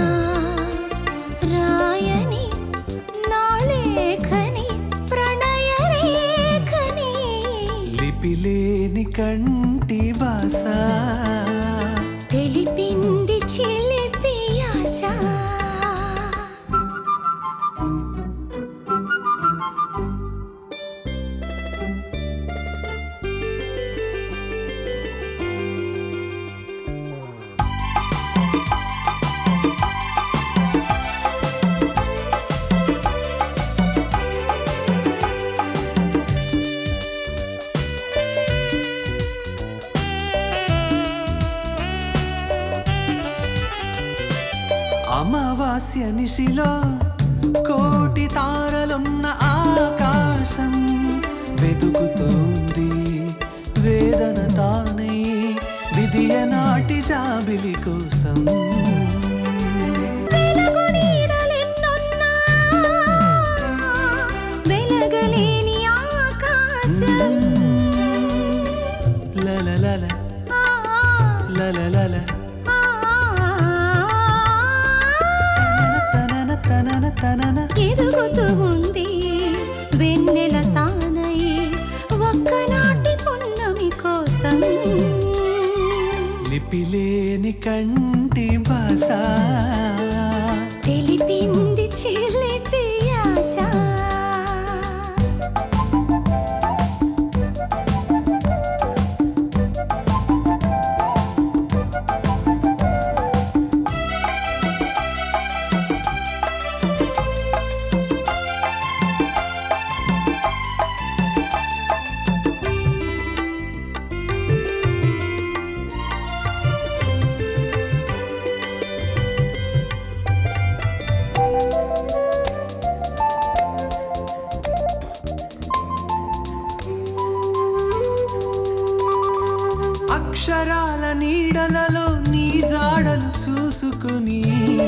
Speaker 4: రాయని నా లేఖని ప్రణయ రేఖని
Speaker 5: లిపిలేని కంటి బాస
Speaker 4: తెలిపింది చిలిపి ఆశ
Speaker 5: అమావాస్య నిశిలో కోటి తారలున్న ఆకాశం వెతుకుతోంది వేదన తానై విధియ నాటి జాబిలి కోసం
Speaker 4: వెలుగు నీడలెన్నున్నా వెలగలేని ఆకాశం
Speaker 5: లలలల
Speaker 4: ఆ,
Speaker 5: లలలల
Speaker 4: ఆ,
Speaker 5: తనన తనన తనన
Speaker 4: ఎదుగుతూ ఉంది వెన్నెల తానై ఒక్కనాటి పున్నమి కోసం
Speaker 5: లిపిలేని కంటి బాస
Speaker 4: తెలిపింది చిలిపి ఆశ
Speaker 5: అక్షరాల నీడలలో నీ జాడలు చూసుకుని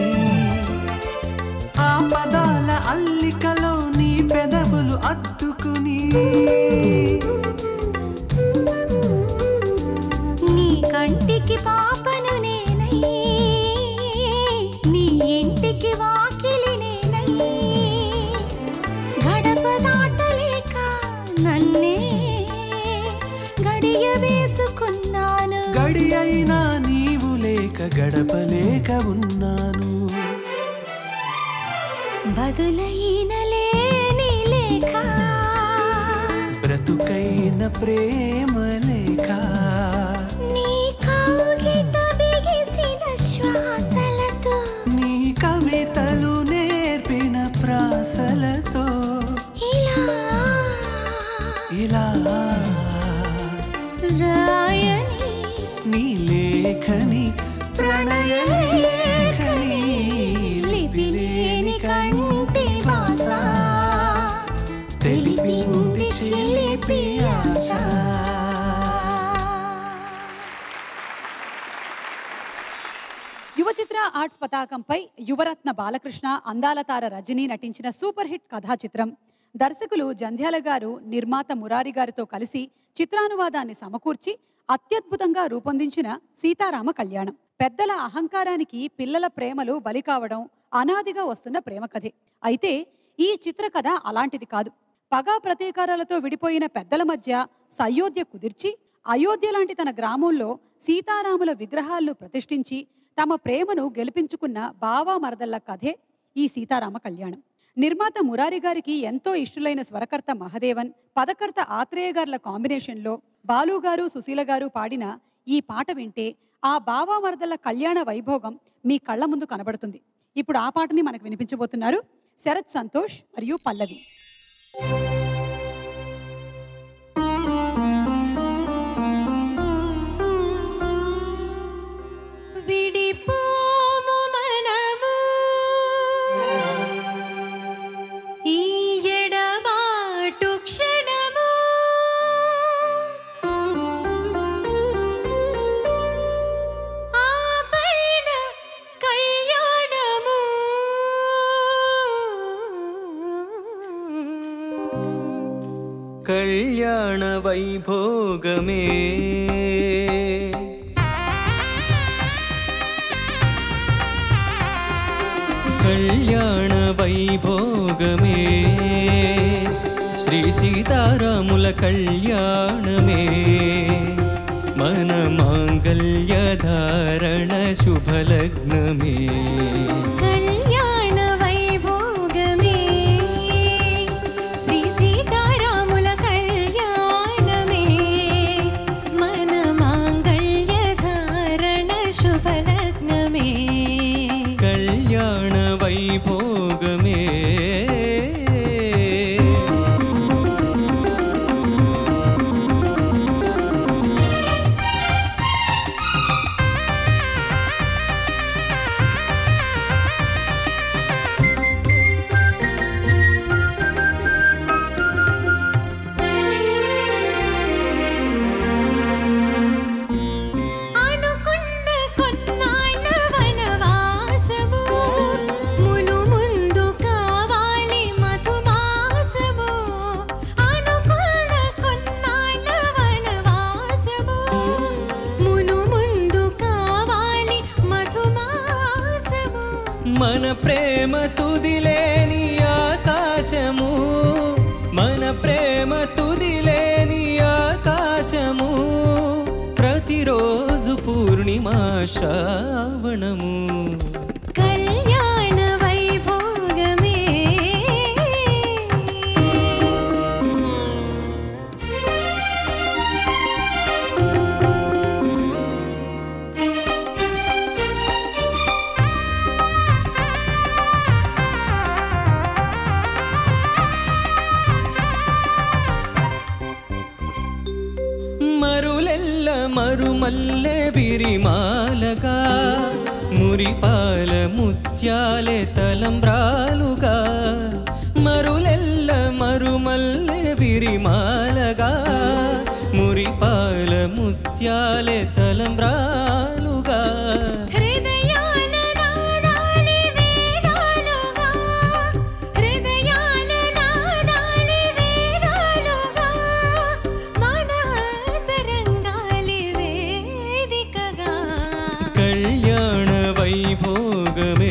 Speaker 5: ఆ పదాల అల్లికలో నీ పెదవులు అద్దుకుని
Speaker 4: నీ కంటికి పాపను నేనై నీ ఇంటికి వాకిలి నేనై గడప దాటలేక నన్నే గడి
Speaker 5: లేక ఉన్నాను
Speaker 4: బదులైన లేని లేఖ
Speaker 5: బ్రతుకైన ప్రేమ లేక
Speaker 4: నీ కౌగిట బిగిసిన శ్వాసలతో
Speaker 5: నీ కవితలు నేర్పిన ప్రాసలతో
Speaker 4: ఇలా
Speaker 5: ఇలా
Speaker 4: రాయని
Speaker 5: నీ లేఖని ప్రణయ లేఖని
Speaker 4: లిపిలేని కంటి భాష తెలిపింది చిలిపి ఆశ
Speaker 2: యువ చిత్ర ఆర్ట్స్ పతాకంపై యువరత్న బాలకృష్ణ అందాల తార రజని నటించిన సూపర్ హిట్ కథా చిత్రం దర్శకులు జంధ్యాల గారు నిర్మాత మురారి గారితో కలిసి చిత్రానువాదాన్ని సమకూర్చి అత్యద్భుతంగా రూపొందించిన సీతారామ కళ్యాణం పెద్దల అహంకారానికి పిల్లల ప్రేమలు బలి కావడం అనాదిగా వస్తున్న ప్రేమ కథే అయితే ఈ చిత్రకథ అలాంటిది కాదు పగా ప్రతీకారాలతో విడిపోయిన పెద్దల మధ్య సయోధ్య కుదిర్చి అయోధ్య లాంటి తన గ్రామంలో సీతారాముల విగ్రహాలను ప్రతిష్ఠించి తమ ప్రేమను గెలిపించుకున్న బావా మరదళ్ల కథే ఈ సీతారామ కళ్యాణం నిర్మాత మురారి గారికి ఎంతో ఇష్టులైన స్వరకర్త మహదేవన్ పదకర్త ఆత్రేయ గారుల కాంబినేషన్లో బాలు గారు సుశీల గారు పాడిన ఈ పాట వింటే ఆ బావా మరదళ్ల కళ్యాణ వైభోగం మీ కళ్ళ ముందు కనబడుతుంది ఇప్పుడు ఆ పాటని మనకు వినిపించబోతున్నారు శరత్ సంతోష్ మరియు పల్లవి
Speaker 4: విడిపోము మనము ఈ ఎడబాటు క్షణము ఆపైన కళ్యాణము
Speaker 1: కళ్యాణ వైభోగమే కళ్యాణ వైభోగమే శ్రీ సీతారాముల కళ్యాణమే మన మాంగళ్య ధారణ శుభలగ్నమే
Speaker 4: కళ్యాణ వైభోగమే శ్రీ సీతారాముల కళ్యాణమే మన మాంగళ్య ధారణ శుభలగ్నమే
Speaker 1: కళ్యాణ వైభోగమే
Speaker 4: అనుకున్న కొన్నాళ్ళ వనవాసము మును ముందు కావాలి మధుమాసము అనుకున్న కొన్నాళ్ళ వనవాసము మును ముందు కావాలి మధుమాసము
Speaker 1: మన ప్రేమ తుదిలేని ఆకాశము మన ప్రేమ తుదిలేని ఆకాశము ప్రతిరోజు పూర్ణిమా శ్రావణము
Speaker 4: కళ్యాణ వైభోగమే
Speaker 1: మరులెల్ల మరుమల్లె విరిమాలగా మురిపాల ముత్యాలే తలంబ్రాలుగా మరులెల్ల మరుమల్లె విరిమాలగా మురిపాల ముత్యాలే తలంబ్రాలుగా
Speaker 4: హృదయాల నాదాలి వేదాలుగా హృదయాల నాదాలి వేదాలుగా మన అంతరంగాలి వేదికగా
Speaker 1: కళ్యాణ వైభోగమే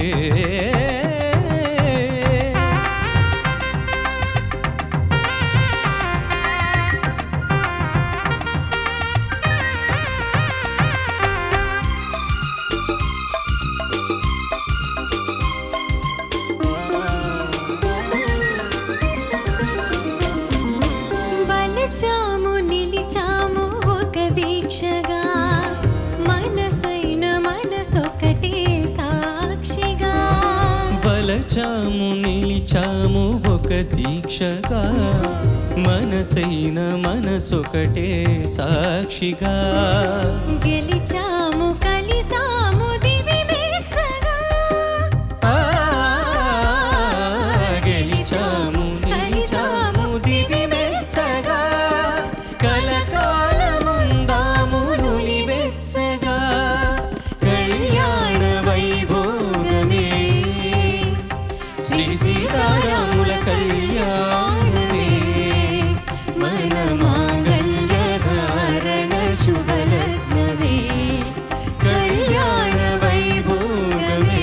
Speaker 1: వచ్చాము నిలిచాము ఒక దీక్షగా మనసైన మనసొకటే సాక్షిగా
Speaker 4: గెలిచాము కలిసాము దివి మెచ్చగా
Speaker 1: ఆ, గెలిచాము నిలిచాము దివి మెచ్చగా కలకాలముందాము నులివెచ్చగా కళ్యాణ వైభోగమే శ్రీ సీతారాముల కళ్యాణమే మన మాంగళ్య ధారణ శుభలగ్నమే కళ్యాణ వైభోగమే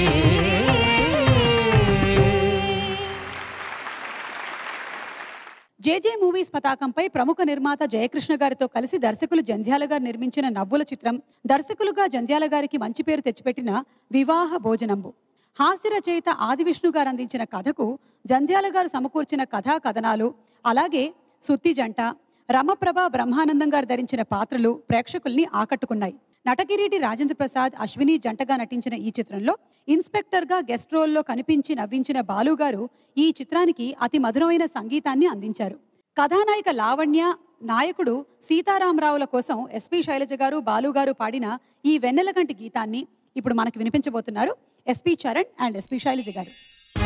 Speaker 2: జేజే మూవీస్ పతాకంపై ప్రముఖ నిర్మాత జయకృష్ణ గారితో కలిసి దర్శకులు జంధ్యాల గారు నిర్మించిన నవ్వుల చిత్రం దర్శకులుగా జంధ్యాల గారికి మంచి పేరు తెచ్చిపెట్టిన వివాహ భోజనంబు హాస్య రచయిత ఆదివిష్ణు గారు అందించిన కథకు జంధ్యాల గారు సమకూర్చిన కథా కథనాలు అలాగే సుత్తి జంట రమప్రభ బ్రహ్మానందం గారు ధరించిన పాత్రలు ప్రేక్షకుల్ని ఆకట్టుకున్నాయి నటకిరీటి రాజేంద్ర ప్రసాద్ అశ్విని జంటగా నటించిన ఈ చిత్రంలో ఇన్స్పెక్టర్ గా గెస్ట్ రోల్లో కనిపించి నవ్వించిన బాలు గారు ఈ చిత్రానికి అతి మధురమైన సంగీతాన్ని అందించారు కథానాయిక లావణ్య నాయకుడు సీతారామరావుల కోసం ఎస్పి శైలజ గారు బాలు గారు పాడిన ఈ వెన్నెలగంటి గీతాన్ని ఇప్పుడు మనకు వినిపించబోతున్నారు SP Charan and SP Sailaja గారు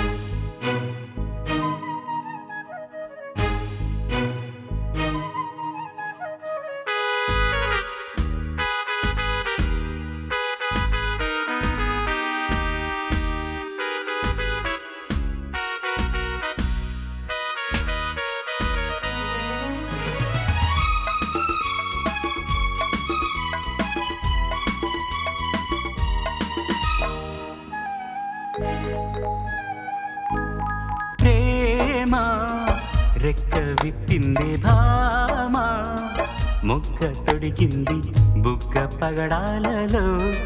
Speaker 6: ప్రేమ రెక్క విప్పింది భామ మొక్క తొడిగింది బుగ్గ పగడాలలో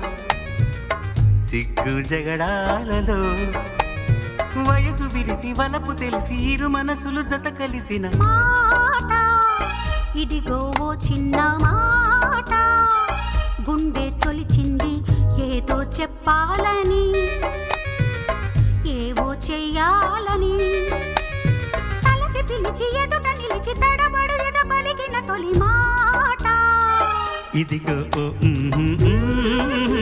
Speaker 6: సిగ్గు జగడాలలో వయసు విరిసి వలపు తెలిసి ఇరు మనసులు జత కలిసిన
Speaker 7: మాట ఇదిగో ఓ చిన్న మాట గుండె తొలిచింది ఏదో చెప్పాలని ఏవో చెయ్యాలని తలచి పిలిచి ఎదుట నిలిచి తడబడు ఎద పలికిన తొలి మాట
Speaker 6: ఇదిగో ఓ మ్మ్, మ్మ్.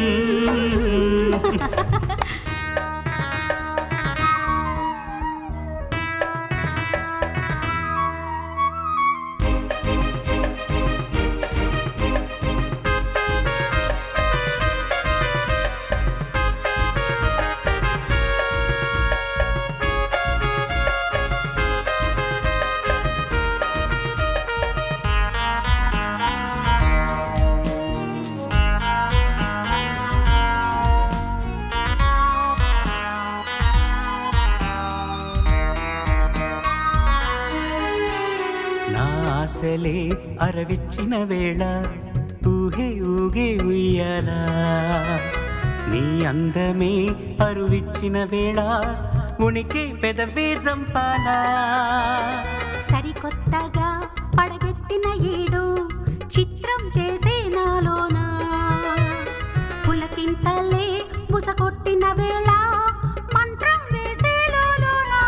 Speaker 6: నా ఆశలే అరవిచ్చిన వేళ ఊహే ఊగే ఉయ్యాలా నీ అందమే అరువిచ్చిన వేళ ఉనికి పెదవే జంపాలా
Speaker 7: సరికొత్తగా పడగెత్తిన ఏడు చిత్రం చేసే నాలోనా పులకింతలే బుసకొట్టిన వేళ మంత్రం వేసే లోలోనా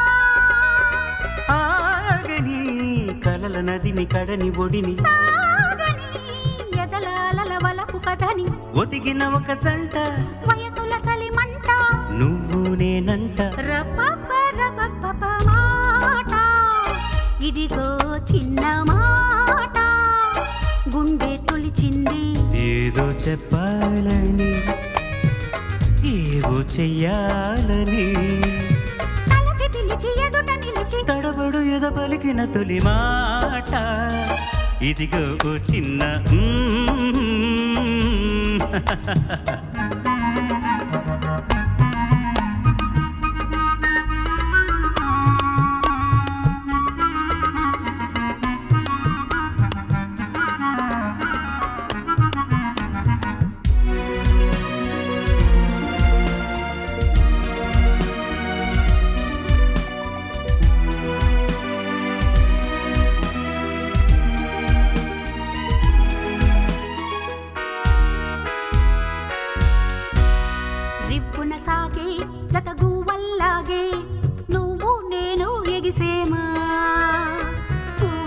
Speaker 6: ఆగని కలల నదిని కడని ఒడిని
Speaker 7: సాగని ఎదలాలల వలపు కథని
Speaker 6: ఒదిగిన ఒక జంట
Speaker 7: వయసుల చలిమంట
Speaker 6: నువ్వు నేనంట
Speaker 7: రపప రపపప మాట ఇదిగో చిన్న మాట గుండె తొలిచింది
Speaker 6: ఏదో చెప్పాలని ఏవో చెయ్యాలని
Speaker 7: తలచి పిలిచి ఎదుట నిలిచి
Speaker 6: తడబడు ఎద పలికిన తొలి మాట ఇదిగో ఓ చిన్న మ్మ్.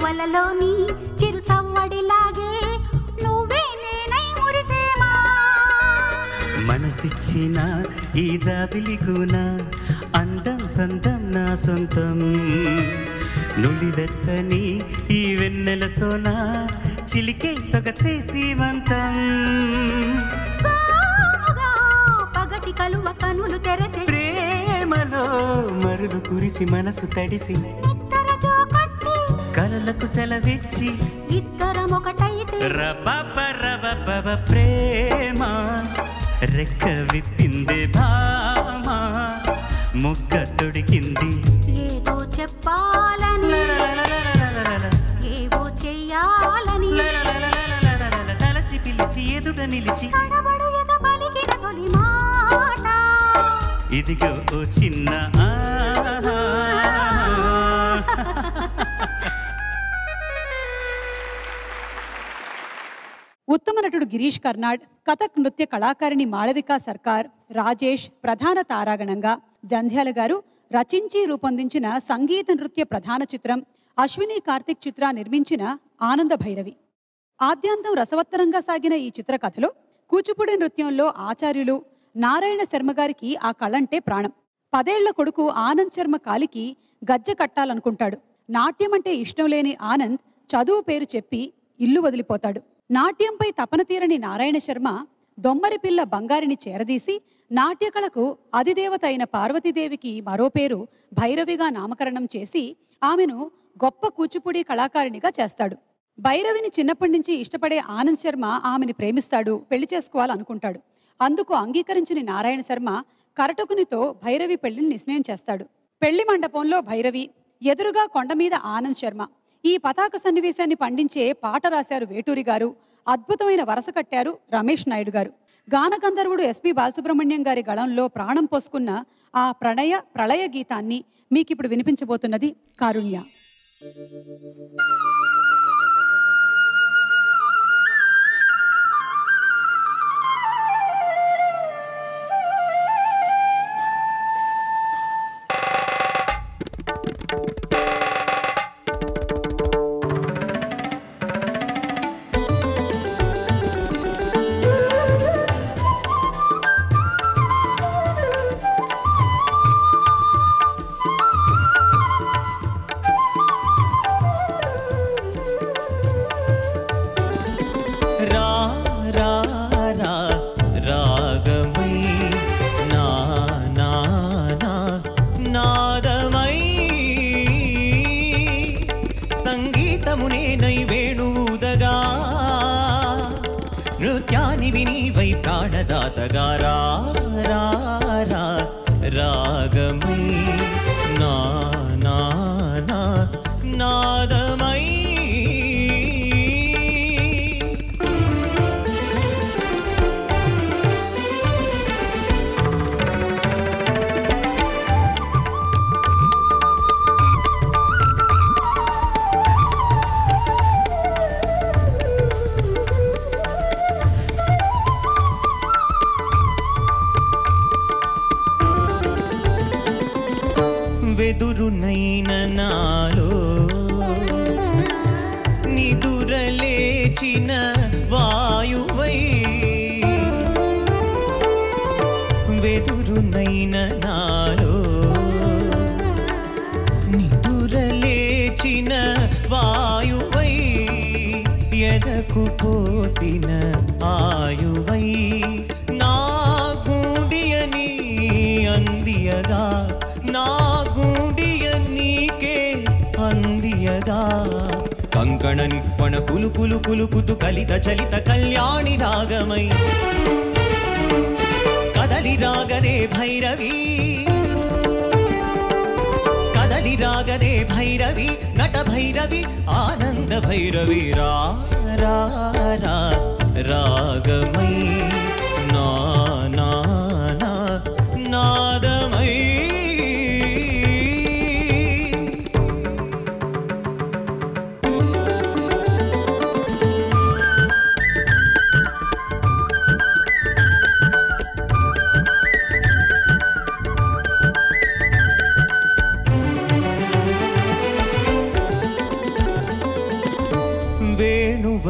Speaker 7: వలలోని చిరు సవ్వడిలాగే నువ్వే నేనై మురిసేమా
Speaker 6: మనసిచ్చిన ఈ జాబిలిగున అందం సందం నా సొంతం నులివెచ్చని ఈ వెన్నెల సోన చిలికే సొగసే సీమంతం
Speaker 7: గోగా పగటి కలువ కనులు తెరచే
Speaker 6: ప్రేమలో మరులు కురిసి మనసు తడిసి
Speaker 7: నిత్తర జోకొట్టి
Speaker 6: కలలకు సెలవిచ్చి
Speaker 7: ఇద్దరం ఒకటైతే
Speaker 6: రబబ రబబ ప్రేమ రెక్క విప్పిందే భామ మొగ్గ తొడిగింది
Speaker 7: ఏదో చెప్పాలని
Speaker 6: లలలలలలలలల.
Speaker 7: ఏవో చెయ్యాలని
Speaker 6: లలలలలలలలల. తలచి పిలిచి ఎదుట నిలిచి
Speaker 7: తడబడు ఎగ పలికిన తొలి మాట
Speaker 6: ఇదిగో ఓ చిన్న ఆహా.
Speaker 2: ఉత్తమ నటుడు గిరీష్ కర్నాడ్ కథక్ నృత్య కళాకారిణి మాళవిక సర్కార్ రాజేష్ ప్రధాన తారాగణంగా జంధ్యాల గారు రచించి రూపొందించిన సంగీత నృత్య ప్రధాన చిత్రం అశ్విని కార్తిక్ చిత్ర నిర్మించిన ఆనంద భైరవి ఆద్యాంతం రసవత్తరంగా సాగిన ఈ చిత్ర కథలో కూచిపూడి నృత్యంలో ఆచార్యులు నారాయణ శర్మ గారికి ఆ కళంటే ప్రాణం పదేళ్ల కొడుకు ఆనంద్ శర్మ కాలికి గజ్జె కట్టాలనుకుంటాడు నాట్యం అంటే ఇష్టం లేని ఆనంద్ చదువు పేరు చెప్పి ఇల్లు వదిలిపోతాడు నాట్యంపై తపన తీరని నారాయణ శర్మ దొమ్మరి పిల్ల బంగారిని చేరదీసి నాట్యకళకు అధిదేవత అయిన పార్వతీదేవికి మరో పేరు భైరవిగా నామకరణం చేసి ఆమెను గొప్ప కూచిపూడి కళాకారిణిగా చేస్తాడు భైరవిని చిన్నప్పటి నుంచి ఇష్టపడే ఆనంద్ శర్మ ఆమెని ప్రేమిస్తాడు పెళ్లి చేసుకోవాలనుకుంటాడు అందుకు అంగీకరించిన నారాయణ శర్మ కరటకునితో భైరవి పెళ్లిని నిశ్చయం చేస్తాడు పెళ్లి మండపంలో భైరవి ఎదురుగా కొండ మీద ఆనంద్ శర్మ ఈ పతాక సన్నివేశాన్ని పండించే పాట రాశారు వేటూరి గారు అద్భుతమైన వరస కట్టారు రమేష్ నాయుడు గారు గాన గంధర్వుడు ఎస్పి బాలసుబ్రహ్మణ్యం గారి గళంలో ప్రాణం పోసుకున్న ఆ ప్రణయ ప్రళయ గీతాన్ని మీకిప్పుడు వినిపించబోతున్నది కారుణ్య
Speaker 8: రా రా రా రాగమై నా నా నా నాదమై సంగీతమునే నై వేణువుదగా నృత్యాన్ని వినివై ప్రాణదాతగా రా రా రా రాగమై నా నా నా నాదమై వెదురునైన నాలో నిదురలేచిన వాయువై వెదురునైన నాలో నిదురలేచిన వాయువై ఎదకు పోసిన ఆయువై నా గుండియని అందియగా నా గుండియ నీకే అందియగా కంకణ నిప్పణ కులు కులు కులుకుతు కలిత చలిత కళ్యాణి రాగమై కదలి రాగదే భైరవి కదలి రాగదే భైరవి నట భైరవి ఆనంద భైరవి రా రా రా రాగమై నా నా నా నాదమై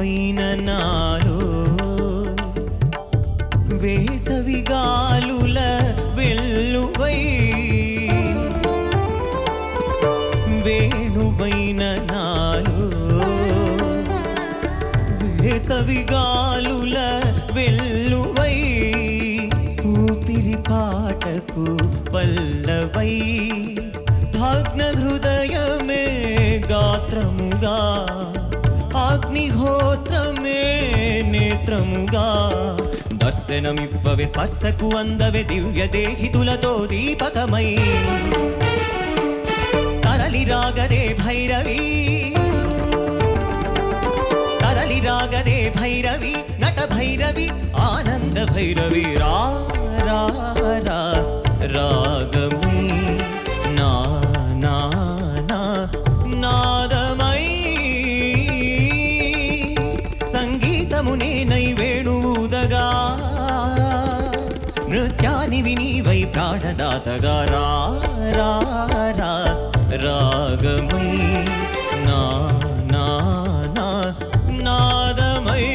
Speaker 8: వేణువైన నాలో వేసవిగాలుల వెల్లువై వేణువైన నాలో వేసవిగాలుల వెల్లువై ఊపిరి పాటకు పల్లవై భగ్న హృదయమే గాత్రముగా అగ్నిహోత్రమే నేత్రముగా దర్శనమివ్వవే స్పర్శకు అందవే దివ్య దేహితులతో దీపకమై తరలి రాగదే భైరవి తరలి రాగదే భైరవి నట భైరవి ఆనంద భైరవి రా రా రా రాగమై నా నా నా నాదమై సంగీతమునే నై వేణువుదగా నృత్యాన్ని వినీవై ప్రాణదాతగా రా రా రా రాగమై నా నా నా నాదమై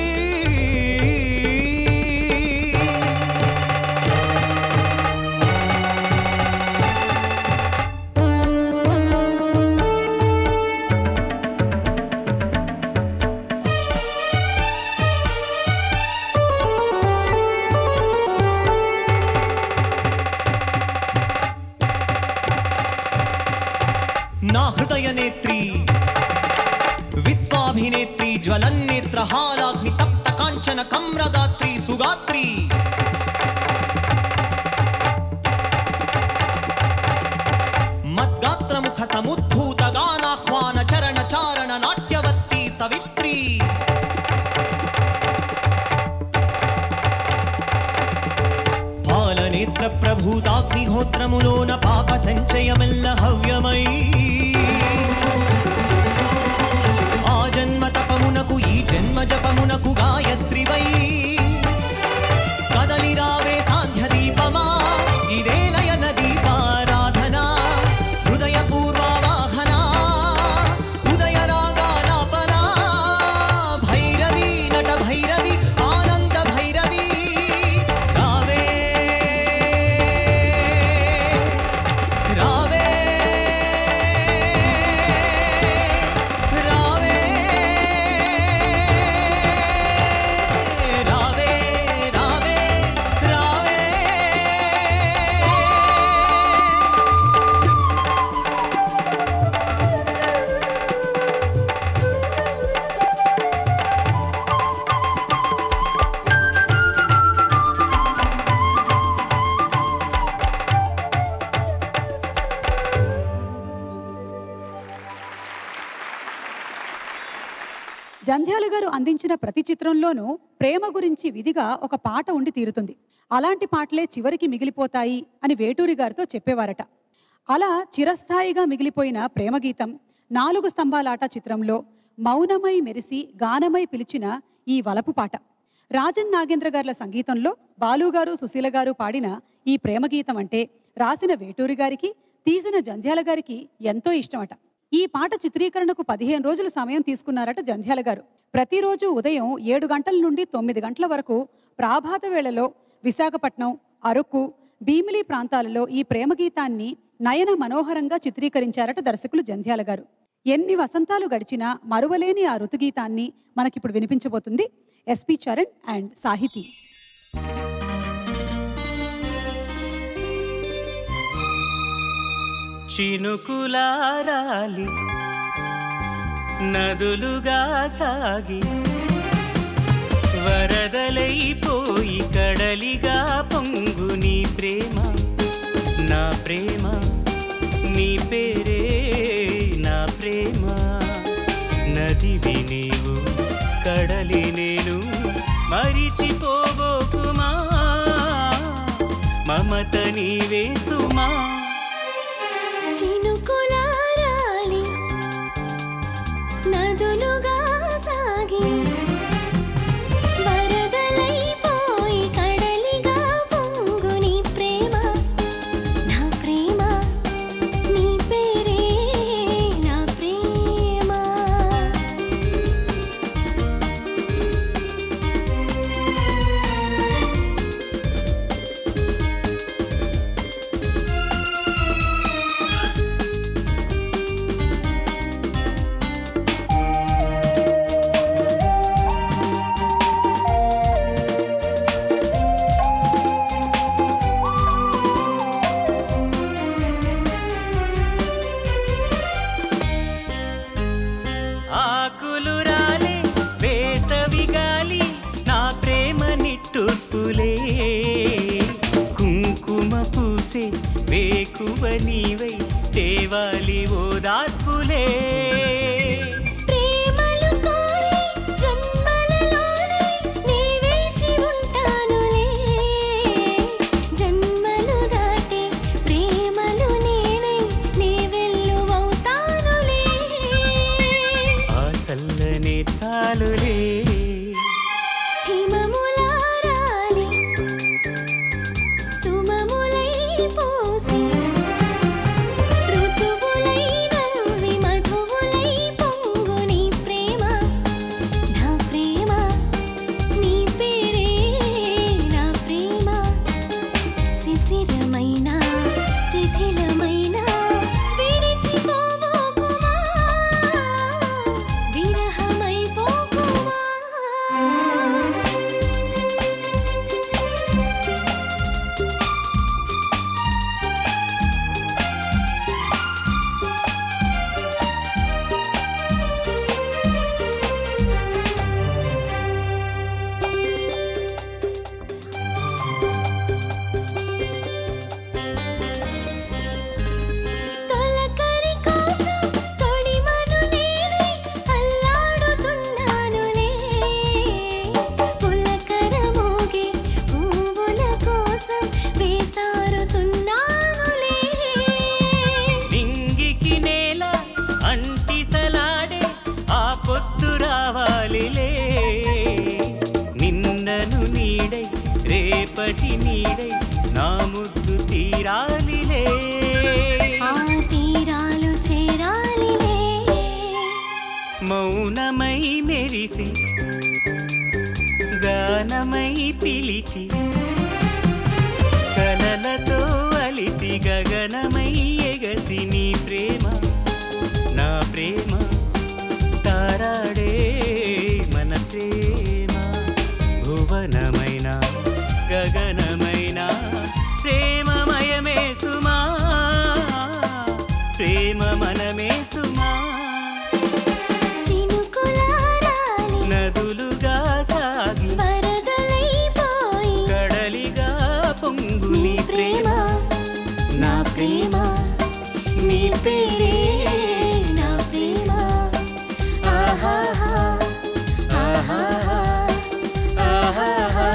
Speaker 8: నా హృదయ నేత్రి విశ్వాభినేత్రి జ్వలన్నేత్ర హాలాగ్ని తప్త కాంచన కమ్రగాత్రి సుగాత్రి మద్గాత్రముఖ సముద్భూత గానాహ్వాన చరణ చారణ నాట్యవత్తి సవిత్రి పాలనేత్ర ప్రభూతాగ్నిహోత్రములోన పాప సంచయమెల్ల హవ్యమై ఆ జన్మ తపమునకు ఈ జన్మ జపమునకు గాయత్రివై కదలి రావే సాంధ్య దీపమా ఇదే నయన దీపారాధన హృదయ పూర్వావాహన ఉదయ రాగాలాపన భైరవి నట భైరవి ఆనంద భైరవి రావే రావే రావే రావే రావే రావే
Speaker 2: జంధ్యాల గారు అందించిన ప్రతి చిత్రంలోనూ ప్రేమ గురించి విధిగా ఒక పాట ఉండి తీరుతుంది అలాంటి పాటలే చివరికి మిగిలిపోతాయి అని వేటూరి గారితో చెప్పేవారట అలా చిరస్థాయిగా మిగిలిపోయిన ప్రేమ గీతం నాలుగు స్తంభాలాట చిత్రంలో మౌనమై మెరిసి గానమై పిలిచిన ఈ వలపు పాట రాజన్ నాగేంద్ర గార్ల సంగీతంలో బాలుగారు సుశీల గారు పాడిన ఈ ప్రేమ గీతం అంటే రాసిన వేటూరి గారికి తీసిన జంధ్యాల గారికి ఎంతో ఇష్టమట ఈ పాట చిత్రీకరణకు పదిహేను రోజుల సమయం తీసుకున్నారట జంధ్యాల గారు ప్రతిరోజు ఉదయం ఏడు గంటల నుండి తొమ్మిది గంటల వరకు ప్రాభాత వేళలో విశాఖపట్నం అరకు భీమిలి ప్రాంతాలలో ఈ ప్రేమ గీతాన్ని నయన మనోహరంగా చిత్రీకరించారట దర్శకులు జంధ్యాల గారు ఎన్ని వసంతాలు గడిచినా మరువలేని ఆ ఋతుగీతాన్ని మనకిప్పుడు వినిపించబోతుంది ఎస్పి చరణ్ అండ్ సాహితీ
Speaker 6: చినుకులారాలి నదులుగా సాగి వరదలైపోయి కడలిగా పొంగు నీ ప్రేమ నా ప్రేమ నీ పేరే నా ప్రేమ నదివి నీవు కడలి నేను మరిచిపోబోకుమా మమత నీవే సుమా
Speaker 4: చినుకులారాలి నదులుగా సాగి వరదలైపోయి కడలిగా పొంగు నీ ప్రేమ నా ప్రేమ నీ పేరే నా ప్రేమ
Speaker 6: చల్లనే చాలులే
Speaker 4: హిమములారాలి సుమములై పోసి ఋతువులై నవ్వి మధువులై పొంగు నీ ప్రేమ నా ప్రేమ నీ పేరే నా ప్రేమ శిశిరమైన శిథిలమైన విడిచిపోబోకుమా విరహమైపోకుమా తొలకరి కోసం తొడిమను నేనే అల్లాడుతున్నానులే పులకర మోగే పువ్వుల కోసం వేసారుతున్నానులే
Speaker 6: నింగికి నేల అంటిసలాడే ఆ పొద్దు రావాలిలే నిన్నను నీడై రేపటి నీడై నా ముద్దు తీరాలిలే
Speaker 4: ఆ తీరాలు చేరాలిలే
Speaker 6: మౌనమై మెరిసి గానమై పిలిచి కలలతో అలిసి గగనమై ఎగసి నీ ప్రేమ నా ప్రేమ తారాడే మన ప్రేమ భువనమైన గగనమైన ప్రేమమయమే సుమా ప్రేమ మనమే సుమా
Speaker 4: చినుకులారాలి
Speaker 6: నదులుగా సాగి
Speaker 4: వరదలైపోయి
Speaker 6: కడలిగా పొంగు
Speaker 4: నీ
Speaker 6: నీ
Speaker 4: ప్రేమ
Speaker 6: ప్రేమ
Speaker 4: నా ప్రేమ నీ పేరే నా ప్రేమ ఆహాహా ఆహాహా ఆహాహా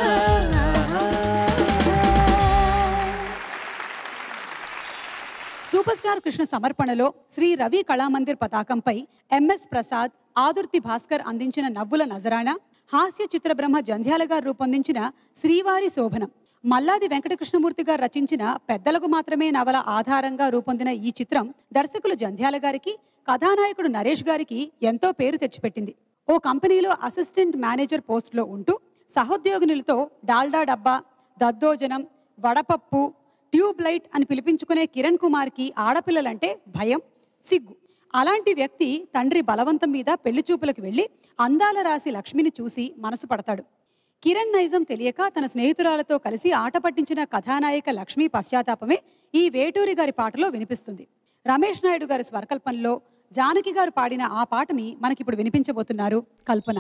Speaker 2: సూపర్ స్టార్ కృష్ణ సమర్పణలో శ్రీ రవి కళామందిర్ పతాకంపై ఎంఎస్ ప్రసాద్ ఆదుర్తి భాస్కర్ అందించిన నవ్వుల నజరాణ హాస్య చిత్ర బ్రహ్మ జంధ్యాల గారు రూపొందించిన శ్రీవారి శోభనం మల్లాది వెంకటకృష్ణమూర్తి గారు రచించిన పెద్దలకు మాత్రమే నవల ఆధారంగా రూపొందిన ఈ చిత్రం దర్శకులు జంధ్యాల గారికి కథానాయకుడు నరేష్ గారికి ఎంతో పేరు తెచ్చిపెట్టింది ఓ కంపెనీలో అసిస్టెంట్ మేనేజర్ పోస్ట్లో ఉంటూ సహోద్యోగినులతో డాల్డా డబ్బా దద్దోజనం వడపప్పు ట్యూబ్ లైట్ అని పిలిపించుకునే కిరణ్ కుమార్కి ఆడపిల్లలంటే భయం సిగ్గు అలాంటి వ్యక్తి తండ్రి బలవంతం మీద పెళ్లి చూపులకు వెళ్ళి అందాల రాశి లక్ష్మిని చూసి మనసు పడతాడు కిరణ్ నైజం తెలియక తన స్నేహితురాలతో కలిసి ఆట పట్టించిన కథానాయిక లక్ష్మి పశ్చాత్తాపమే ఈ వేటూరి గారి పాటలో వినిపిస్తుంది రమేష్ నాయుడు గారి స్వరకల్పనలో జానకి గారు పాడిన ఆ పాటని మనకిప్పుడు వినిపించబోతున్నారు కల్పన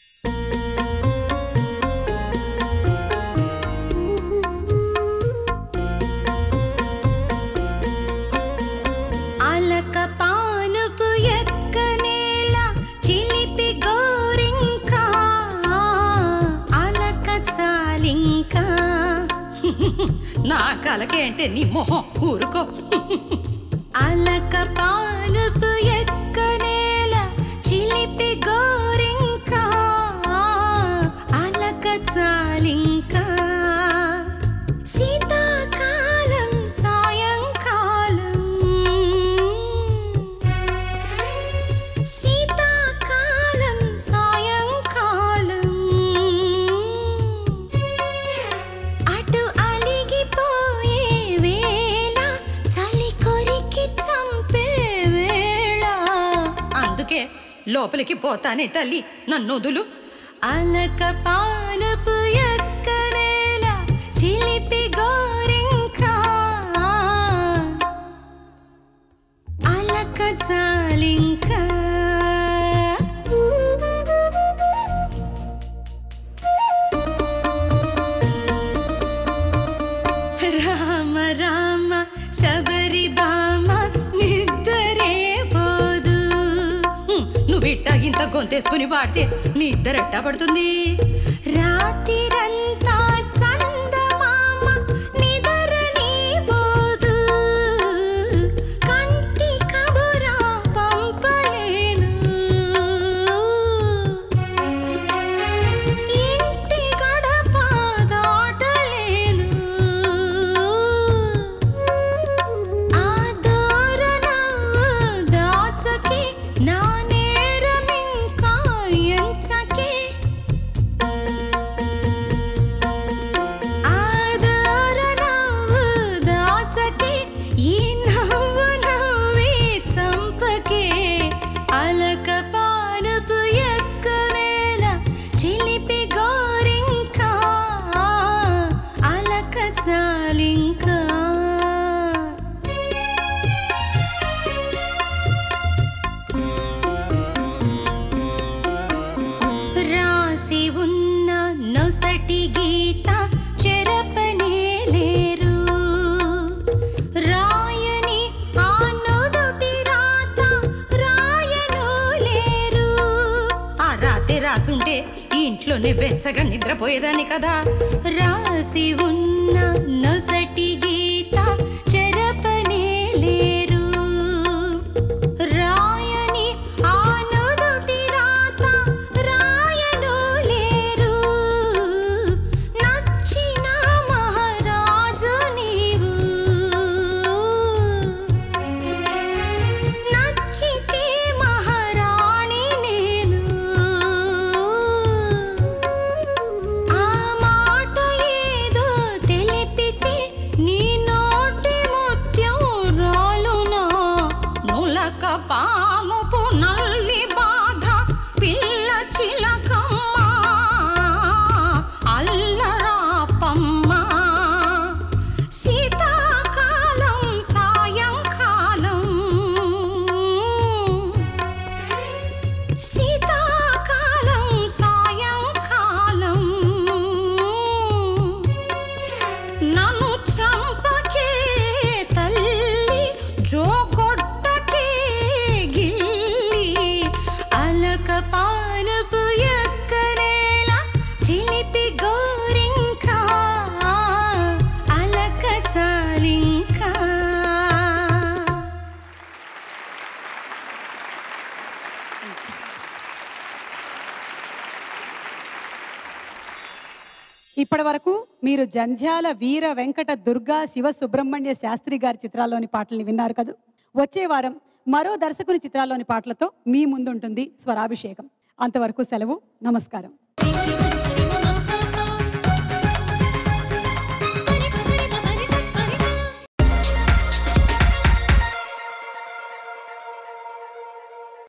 Speaker 4: అలక పానుపు ఎక్కనేల చిలిపి గోరింక అలక చాలింక
Speaker 9: నా కలకేంటే నీ మొహం ఊరుకో
Speaker 4: అలక పానుపు ఎక్కనేల చిలిపి గోరింక అలక చాలింక శీతాకాలం సాయంకాలం శీతాకాలం సాయంకాలం అటు అలిగిపోయే వేళ చలి కొరికి చంపే వేళ
Speaker 9: అందుకే లోపలికి పోతానే తల్లి నన్ను వదులు
Speaker 4: అలక పానపు ఎక్కనేల చిలిపి గోరింక అలక చాలింక రామ రామ శబరి బామ నిద్దరే పోదు
Speaker 9: హ్మ్, నువ్వు ఇట్టా ఇంత గొంతేసుకుని పాడితే నీ ఇద్దరెట్టా పడుతుంది
Speaker 4: రాతిరంతా చందమామ నిదరని పోదు కంటి కబురా పంపలేను
Speaker 9: రాసి ఉన్న నొసటి గీత చెరపనే లేరు రాయని ఆ నుదుటి రాత రాయను లేరు ఆ రాతే రాసుంటే ఈ ఇంట్లోనే వెచ్చగా నిద్రపోయేదాన్ని కదా రాసి ఉన్న నొసటి గీత చెరపనే లేరు రాయని ఆ నుదుటి రాత రాయను లేరు నచ్చిన మహారాజు నీవు నచ్చితే మహారాణి నేను ఆ మాట ఏదో తెలిపితే నీ నోటి ముత్యం రాలునా నులక పాముపు నల్లి బాధ పిల్ల చిలకమ్మ అల్లరాపమ్మ శీతాకాలం సాయంకాలం శీతాకాలం సాయంకాలం నన్ను చంపకే తల్లి జోకొట్టకే గిల్లి అలక పానపు ఎక్కనేలా చిలిపి గోరింకా అలక చాలింకా
Speaker 2: ఇప్పటి వరకు మీరు జంధ్యాల వీర వెంకట దుర్గా శివ సుబ్రహ్మణ్య శాస్త్రి గారి చిత్రాల్లోని పాటల్ని విన్నారు కదా వచ్చే వారం మరో దర్శకుని చిత్రాల్లోని పాటలతో మీ ముందుంటుంది స్వరాభిషేకం అంతవరకు సెలవు నమస్కారం